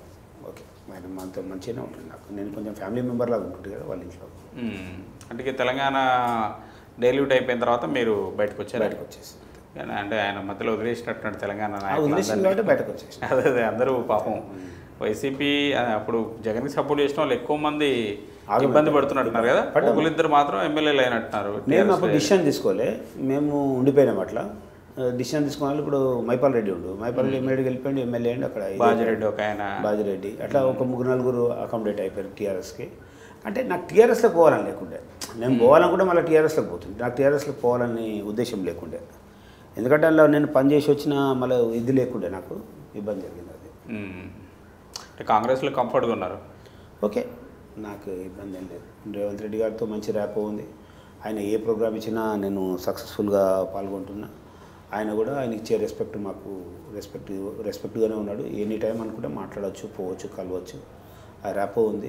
ఓకే ఆయన మనతో మంచిగానే ఉంటుంది నాకు నేను కొంచెం ఫ్యామిలీ మెంబర్ లాగా ఉంటుంది కదా వాళ్ళ ఇంట్లో మ్మ్. అంటే ఇక తెలంగాణ డైల్యూట్ అయిపోయిన తర్వాత మీరు బయటకు వచ్చారు బయటకు వచ్చేసి కానీ అంటే ఆయన మధ్యలో వదిలేసినట్టున్నాడు తెలంగాణ ఆ నాయకులు ఉద్దేశం అందరినీ. కాబట్టి బయటకు వచ్చేసి అదే అదే అందరూ పాపం వైసీపీ అప్పుడు జగన్కి సపోర్ట్ చేసిన వాళ్ళు ఎక్కువ మంది ఆగమని. ఇబ్బంది పడుతున్నట్టున్నారు కదా పడ్డాము. ఒకరిద్దరు మాత్రం ఎమ్మెల్యేలు అయినట్టున్నారు మేము అప్పుడు డిసిషన్ తీసుకోలే మేము ఉండిపోయినాం అట్లా డిసిషన్ తీసుకోవాలి ఇప్పుడు మైపాల్ రెడ్డి ఉండు మైపాల్ రెడ్డి ఎమ్మెల్యేకి వెళ్ళిపోయింది ఎమ్మెల్యే అండి అక్కడ ఇదే బాజిరెడ్డి ఒక ఆయన బాజిరెడ్డి అట్లా ఒక ముగ్గురు నలుగురు అకామిడేట్ అయిపోయారు టీఆర్ఎస్కి అంటే నాకు టీఆర్ఎస్లోకి పోవాలని లేకుండే నేను పోవాలనుకుంటే మళ్ళీ టీఆర్ఎస్లోకి పోతుంది నాకు టీఆర్ఎస్లోకి పోవాలని ఉద్దేశం లేకుండే ఎందుకంటే అందులో నేను పని చేసి వచ్చిన మళ్ళీ ఇది లేకుండే నాకు ఇబ్బంది జరిగింది అది మ్మ్. అంటే కాంగ్రెస్లో కంఫర్ట్గా ఉన్నారు ఓకే నాకు ఇబ్బంది ఏం లేదు రేవంత్ రెడ్డి గారితో మంచి ర్యాప్ ఉంది ఆయన ఏ ప్రోగ్రామ్ ఇచ్చినా నేను సక్సెస్ఫుల్గా పాల్గొంటున్నా ఆయన కూడా ఆయన ఇచ్చే రెస్పెక్ట్ మాకు రెస్పెక్ట్ రెస్పెక్ట్గానే ఉన్నాడు ఎనీ టైం అనుకుంటే మాట్లాడవచ్చు పోవచ్చు కలవచ్చు ఆ ర్యాపో ఉంది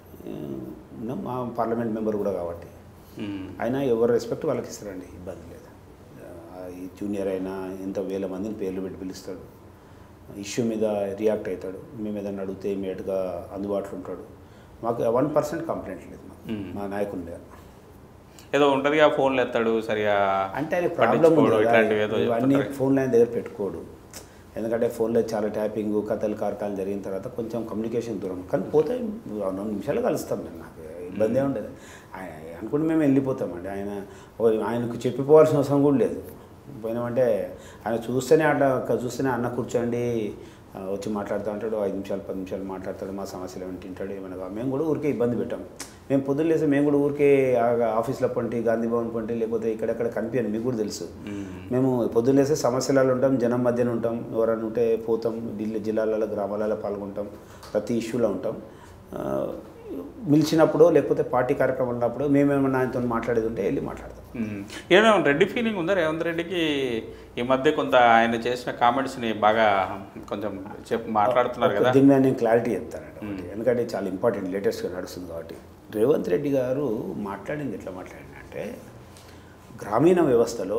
ఉన్నాం మా పార్లమెంట్ మెంబర్ కూడా కాబట్టి మ్మ్. ఆయన ఎవరు రెస్పెక్ట్ వాళ్ళకి ఇస్తారండి ఇబ్బంది లేదు ఆ, ఈ జూనియర్ అయినా ఎంత వేల మందిని పేర్లు పెట్టి పిలుస్తాడు ఇష్యూ మీద రియాక్ట్ అవుతాడు మేము ఏదైనా అడిగితే ఇమీడియట్గా అందుబాటులో ఉంటాడు మాకు వన్ పర్సెంట్ కంప్లైంట్ లేదు మాకు మ్మ్. మా నాయకుడి మీద ఏదో ఉంటుందిగా ఫోన్లు ఎత్తాడు సరిగా అంటే ఆయన ప్రాబ్లం ఉంది పట్టించుకోడు, కదా, ఇట్లాంటివి ఏదో ఇవన్నీ చెప్తుంటారు. ఫోన్ లైన్ దగ్గర పెట్టుకోడు ఎందుకంటే ఫోన్లో చాలా ట్యాపింగ్ కథలు కార్కాలు జరిగిన తర్వాత కొంచెం కమ్యూనికేషన్ దూరం కానీ పోతే రెండు నిమిషాలు కలుస్తాం మేము నాకు ఇబ్బంది ఉండదు ఆయన అనుకుంటే మేము వెళ్ళిపోతామండి ఆయన ఓ ఆయనకు చెప్పిపోవాల్సిన అవసరం కూడా లేదు పోయినామంటే ఆయన చూస్తేనే అట్లా చూస్తేనే అన్న కూర్చోండి ఆ, వచ్చి మాట్లాడుతూ ఉంటాడు ఐదు నిమిషాలు పది నిమిషాలు మాట్లాడతాడు మా సమస్యలు ఏమైనా తింటాడు ఏమైనా కావాలి. మేము కూడా ఊరికే ఇబ్బంది పెట్టాం మేము పొద్దున్న లేసి మేము కూడా ఊరికే ఆ- ఆఫీస్లో పంటి గాంధీ భవన్ పంటి లేకపోతే ఇక్కడెక్కడ కనిపించండి మీకు కూడా తెలుసు మ్మ్. మేము పొద్దున్న లేసి సమస్యలలో ఉంటాం జనం మధ్యన ఉంటాం ఎవరైనా ఉంటే పోతాం ఢిల్లీ జిల్లాలలో గ్రామాలలో పాల్గొంటాం ప్రతి ఇష్యూలో ఉంటాం ఆ, పిలిచినప్పుడు లేకపోతే పార్టీ కార్యక్రమం ఉన్నప్పుడు మేమేమన్నా ఆయనతో మాట్లాడేది ఉంటే వెళ్ళి మాట్లాడతాం మ్మ్. ఏమైనా రెడ్డి ఫీలింగ్ ఉందా రేవంత్ రెడ్డికి ఈ మధ్య కొంత ఆయన చేసిన కామెంట్స్ని బాగా కొంచెం చెప్పు మాట్లాడుతున్నారు కదా దీని మీద నేను క్లారిటీ చెప్తానండి ఒకటి. ఎందుకంటే చాలా ఇంపార్టెంట్ లేటెస్ట్గా నడుస్తుంది కాబట్టి రేవంత్ రెడ్డి గారు మాట్లాడింది ఎట్లా మాట్లాడిందంటే గ్రామీణ వ్యవస్థలో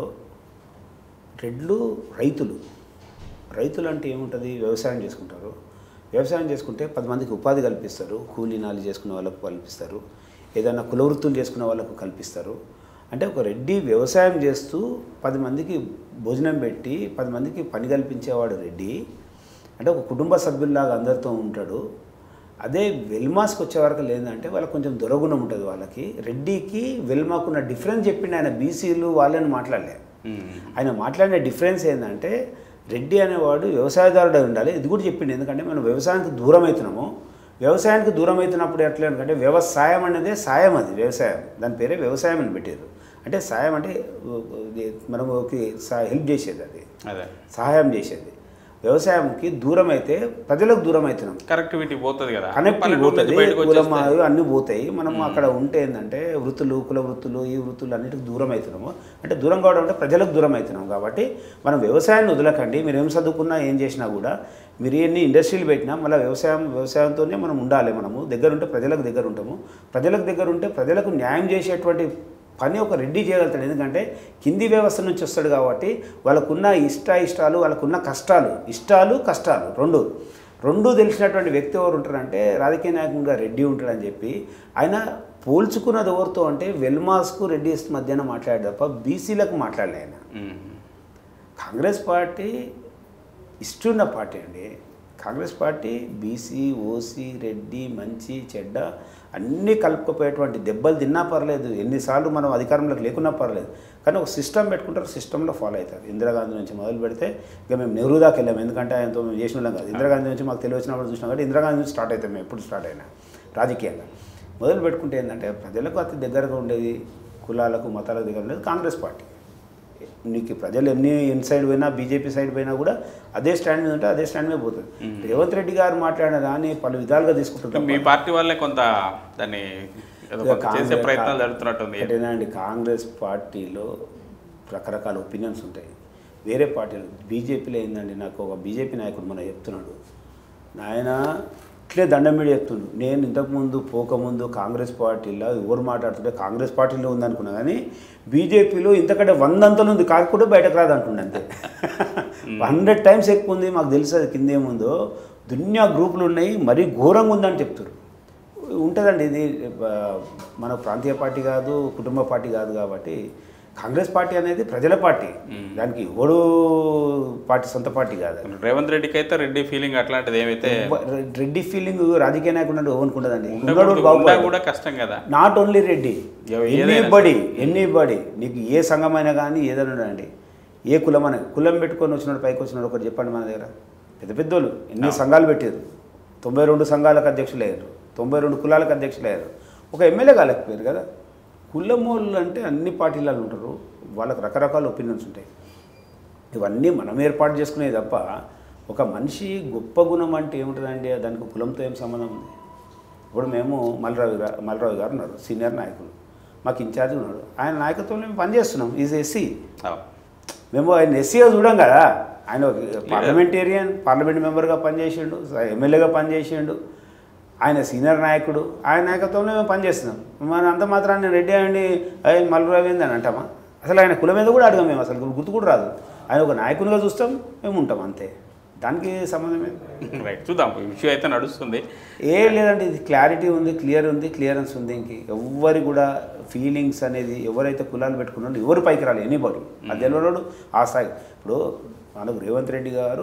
రెడ్లు రైతులు రైతులు అంటే ఏముంటుంది వ్యవసాయం చేసుకుంటారు వ్యవసాయం చేసుకుంటే పది మందికి ఉపాధి కల్పిస్తారు కూలీ నాలి చేసుకునే వాళ్ళకు కల్పిస్తారు ఏదైనా కుల వృత్తులు చేసుకునే వాళ్ళకు కల్పిస్తారు అంటే ఒక రెడ్డి వ్యవసాయం చేస్తూ పది మందికి భోజనం పెట్టి పది మందికి పని కల్పించేవాడు రెడ్డి అంటే ఒక కుటుంబ సభ్యుల్లాగా అందరితో ఉంటాడు అదే వెల్మాస్కి వచ్చే వరకు లేదంటే వాళ్ళకి కొంచెం దురగుణం ఉంటుంది వాళ్ళకి రెడ్డికి వెల్మాకున్న డిఫరెన్స్ చెప్పిండు ఆయన బీసీలు వాళ్ళని మాట్లాడలే ఉమ్. ఆయన మాట్లాడిన డిఫరెన్స్ ఏంటంటే రెడ్డి అనేవాడు వ్యవసాయదారుడు అయి ఉండాలి ఇది కూడా చెప్పింది ఎందుకంటే మనం వ్యవసాయానికి దూరం అవుతున్నాము వ్యవసాయానికి దూరం అవుతున్నప్పుడు ఎట్లా ఎందుకంటే వ్యవసాయం అనేది సాయం అది వ్యవసాయం దాని పేరే వ్యవసాయం అని పెట్టారు అంటే సాయం అంటే ఉ- ఉ- మనం హెల్ప్ చేసేది అది అదే సహాయం చేసేది వ్యవసాయంకి దూరం అయితే ప్రజలకు దూరం అవుతున్నాం కనెక్టివిటీ పోతుంది కదా కనెక్ట్ పల్లెటూరు నుంచి పోతుంది బయటకు కులం వచ్చేస్తే అన్నీ పోతాయి మనం అక్కడ ఉంటే ఏంటంటే వృత్తులు కుల వృత్తులు ఈ వృత్తులు అన్నిటికి దూరం అవుతున్నాము అంటే దూరం కావడం అంటే ప్రజలకు దూరం అవుతున్నాం కాబట్టి మనం వ్యవసాయాన్ని వదలకండి మీరు ఏం చదువుకున్నా ఏం చేసినా కూడా మీరు ఎన్ని ఇండస్ట్రీలు పెట్టినా మళ్ళీ వ్యవసాయం వ్యవసాయంతోనే మనం ఉండాలి మనము దగ్గర ఉంటే ప్రజలకు దగ్గర ఉంటాము ప్రజలకు దగ్గర ఉంటే ప్రజలకు న్యాయం చేసేటువంటి పని ఒక రెడ్డి చేయగలుగుతాడు ఎందుకంటే కింది వ్యవస్థ నుంచి వస్తాడు కాబట్టి వాళ్ళకున్న ఇష్ట ఇష్టాలు వాళ్ళకున్న కష్టాలు ఇష్టాలు కష్టాలు రెండు రెండు తెలిసినటువంటి వ్యక్తి ఎవరు ఉంటారంటే రాజకీయ నాయకునిగా రెడ్డి ఉంటాడని చెప్పి ఆయన పోల్చుకున్నది ఎవరితో అంటే వెల్మాస్కు రెడ్డిస్ మధ్యాహ్నం మాట్లాడాడు తప్ప బీసీలకు మాట్లాడలే ఆయన ఉమ్. కాంగ్రెస్ పార్టీ ఇష్టన్న పార్టీ అండి Congress party BC OC Reddy మంచి చెడ్డ అన్నీ కలుపుకుపోయేటువంటి దెబ్బలు తిన్నా పర్లేదు ఎన్నిసార్లు మనం అధికారంలోకి లేకున్నా పర్లేదు కానీ ఒక సిస్టమ్ పెట్టుకుంటారు సిస్టంలో ఫాలో అవుతారు ఇందిరాగాంధీ నుంచి మొదలు పెడితే ఇక మేము నెహ్రూ దాకా వెళ్ళాము ఎందుకంటే ఆయనతో మేము చేసిన వాళ్ళం కాదు ఇందిరాగాంధీ నుంచి మాకు తెలియచ్చినప్పుడు చూసినాం కాబట్టి ఇందిరాగాంధీ నుంచి స్టార్ట్ అవుతాం మేము ఎప్పుడు స్టార్ట్ అయినా రాజకీయంగా మొదలు పెట్టుకుంటే ఏంటంటే ప్రజలకు అతి దగ్గరగా ఉండేది కులాలకు మతాలకు దగ్గర ఉండేది కాంగ్రెస్ పార్టీ నీకు ప్రజలు ఎన్ని ఇన్ సైడ్ పోయినా బీజేపీ సైడ్ పోయినా కూడా అదే స్టాండ్ మీద ఉంటే అదే స్టాండ్ మీద పోతుంది రేవంత్ రెడ్డి గారు మాట్లాడిన దాన్ని పలు విధాలుగా తీసుకుంటున్నారు మీ పార్టీ వాళ్ళే కొంత దాన్ని ఏదో కొంత చేసే ప్రయత్నాలు జరుగుతున్నట్టుంది అండి కాంగ్రెస్ పార్టీలో రకరకాల ఒపీనియన్స్ ఉంటాయి వేరే పార్టీలు బీజేపీలో ఏందండి నాకు ఒక బీజేపీ నాయకుడు మన చెప్తున్నాడు నాయన ఇట్లే దండం మీద చెప్తుండు నేను ఇంతకుముందు పోకముందు కాంగ్రెస్ పార్టీలో ఎవరు మాట్లాడుతుంటే కాంగ్రెస్ పార్టీలో ఉందనుకున్నా కానీ బీజేపీలో ఇంతకంటే వందంతలు ఉంది కాకపోతే బయటకు రాదు అంటుండే అంతే హండ్రెడ్ టైమ్స్ ఎక్కువ ఉంది మాకు తెలుసు అది కింద ఏముందో దున్యా గ్రూపులు ఉన్నాయి మరీ ఘోరంగా ఉందని చెప్తారు ఉంటుందండి ఇది ఆ, మన ప్రాంతీయ పార్టీ కాదు కుటుంబ పార్టీ కాదు కాబట్టి కాంగ్రెస్ పార్టీ అనేది ప్రజల పార్టీ దానికి ఓడు పార్టీ సొంత పార్టీ కాదు అది. రేవంత్ రెడ్డికి అయితే రెడ్డి ఫీలింగ్ అట్లాంటిది ఏమైతే రెడ్డి ఫీలింగ్ రాజకీయ నాయకుడు అంటే ఓనుకుంటుందండి ఉండకూడదు, ఉండడు బాబు ఉన్నా కూడా కష్టం కదా నాట్ ఓన్లీ రెడ్డి ఎవ- ఎనీ ఏదైనా బడి ఎనీ బడి నీకు ఏ సంఘమైనా కానీ ఏదైనా అండి ఏ కులం అని కులం పెట్టుకొని వచ్చినాడు పైకి వచ్చినాడు ఒకటి చెప్పండి మన దగ్గర పెద్ద పెద్దోళ్ళు ఎన్ని సంఘాలు పెట్టారు తొంభై రెండు సంఘాలకు అధ్యక్షులు అయ్యారు తొంభై రెండు కులాలకు అధ్యక్షులు అయ్యారు ఒక ఎమ్మెల్యే కాలేకపోయారు కదా కులమోళ్ళు అంటే అన్ని పార్టీలలో ఉంటారు వాళ్ళకి రకరకాల ఒపీనియన్స్ ఉంటాయి ఇవన్నీ మనం ఏర్పాటు చేసుకునేది తప్ప ఒక మనిషి గొప్ప గుణం అంటే ఏముంటుందండి దానికి కులంతో ఏం సంబంధం ఉంది ఇప్పుడు మేము మల్రావు గారు మల్రావు గారు ఉన్నారు సీనియర్ నాయకులు మాకు ఇన్ఛార్జ్ ఉన్నాడు ఆయన నాయకత్వంలో మేము పనిచేస్తున్నాం ఈజ్ ఎస్సీ అవు. మేము ఆయన ఎస్సీగా చూడం కదా ఆయన ఒక పార్లమెంటేరియన్ పార్లమెంట్ మెంబర్గా పనిచేసిండు ఎమ్మెల్యేగా పనిచేసిండు ఆయన సీనియర్ నాయకుడు ఆయన నాయకత్వంలో మేము పనిచేస్తున్నాం మన అంత మాత్రాన్ని రెడ్డి అండి అయ్యి మల్లురావు ఏంది అని అంటామా అసలు ఆయన కులం మీద కూడా అడగం మేము అసలు గుర్తు కూడా రాదు ఆయన ఒక నాయకునిగా చూస్తాం మేము ఉంటాం అంతే దానికి సంబంధం ఏంటి రైట్ చూద్దాం ఇష్యూ అయితే నడుస్తుంది ఏం లేదండి ఇది క్లారిటీ ఉంది క్లియర్ ఉంది క్లియరెన్స్ ఉంది ఇంక ఎవరి కూడా ఫీలింగ్స్ అనేది ఎవరైతే కులాలు పెట్టుకున్నారో ఎవరు పైకి రాలి ఎనీబడి అది తెలియనోడు ఆ స్థాయి ఇప్పుడు మనకు రేవంత్ రెడ్డి గారు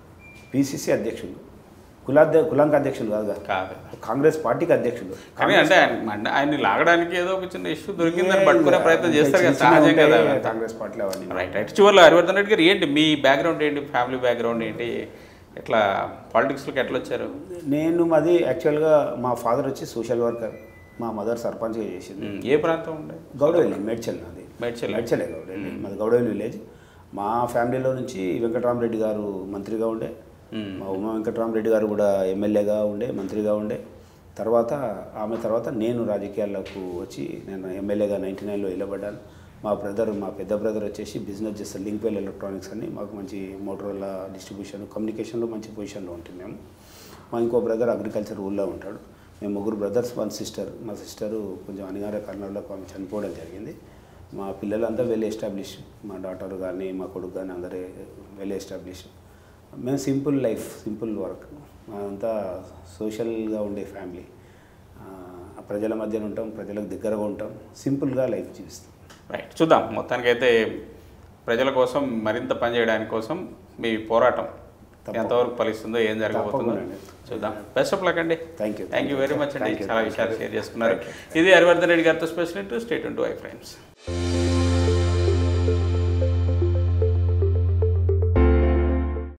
పిసిసి అధ్యక్షులు కులాధ్య కులాంక అధ్యక్షులు కాదు కదా. కాదు కాంగ్రెస్ పార్టీకి అధ్యక్షులు కానీ అంటే ఆయన అంటే ఆయన్ని లాగడానికి ఏదో ఒక చిన్న ఇష్యూ దొరికిందని పట్టుకునే ప్రయత్నం చేస్తారు కదా చిన్న చిన్న సహజం కదా ఉంటాయి కాంగ్రెస్ పార్టీలో అవన్నీ రైట్ రైట్ చివరిలో హరివర్ధన్ రెడ్డి గారు ఏంటి మీ బ్యాక్గ్రౌండ్ ఏంటి ఫ్యామిలీ బ్యాక్గ్రౌండ్ ఏంటి ఎట్లా పాలిటిక్స్లోకి ఎట్లా వచ్చారు నేను మాది యాక్చువల్గా మా ఫాదర్ వచ్చి సోషల్ వర్కర్ మా మదర్ సర్పంచ్గా చేసింది ఉమ్, ఏ ప్రాంతం ఉండే గౌడవెల్లి మేడ్చల్ నాది మేడ్చల్. మేడ్చలే గౌడవెల్లి మాది గౌడవెల్లి విలేజ్ మా ఫ్యామిలీలో నుంచి వెంకటరామరెడ్డి గారు మంత్రిగా ఉండే ఉమ్, మా ఉమా వెంకటరామరెడ్డి గారు కూడా ఎమ్మెల్యేగా ఉండే మంత్రిగా ఉండే తర్వాత ఆమె తర్వాత నేను రాజకీయాలకు వచ్చి నేను ఎమ్మెల్యేగా నైంటీ నైన్లో నిలబడ్డాను మా బ్రదర్ మా పెద్ద బ్రదర్ వచ్చేసి బిజినెస్ చేస్తారు లింక్వెల్ ఎలక్ట్రానిక్స్ అని మాకు మంచి మోటరోలా డిస్ట్రిబ్యూషన్ కమ్యూనికేషన్లో మంచి పొజిషన్లో ఉంటుంది మేము మా ఇంకో బ్రదర్ అగ్రికల్చర్ ఊళ్ళో ఉంటాడు మేము ముగ్గురు బ్రదర్స్ వన్ సిస్టర్ మా సిస్టరు కొంచెం అనివార్య కారణాల ఆమె చనిపోవడం జరిగింది మా పిల్లలంతా వెల్ ఎస్టాబ్లిష్ మా డాటర్ కానీ మా కొడుకు కానీ అందరూ వెల్ ఎస్టాబ్లిష్ మేము సింపుల్ లైఫ్ సింపుల్ వర్క్ అంతా సోషల్గా ఉండే ఫ్యామిలీ ఆ, ప్రజల మధ్యన ఉంటాం ప్రజలకు దగ్గరగా ఉంటాం సింపుల్గా లైఫ్ జీవిస్తాం రైట్ చూద్దాం మొత్తానికైతే ప్రజల కోసం మరింత పనిచేయడానికి కోసం మీ పోరాటం తప్పకుండా. ఎంతవరకు ఫలిస్తుందో ఏం జరగబోతుందో తప్పకుండా. చూద్దాం బెస్ట్ ఆఫ్ లక్ అండి thank you thank you very much అండి Thank you. చాలా విషయాలు షేర్ చేసుకున్నారు ఇది హరివర్ధన్ రెడ్డి గారితో special state to I friends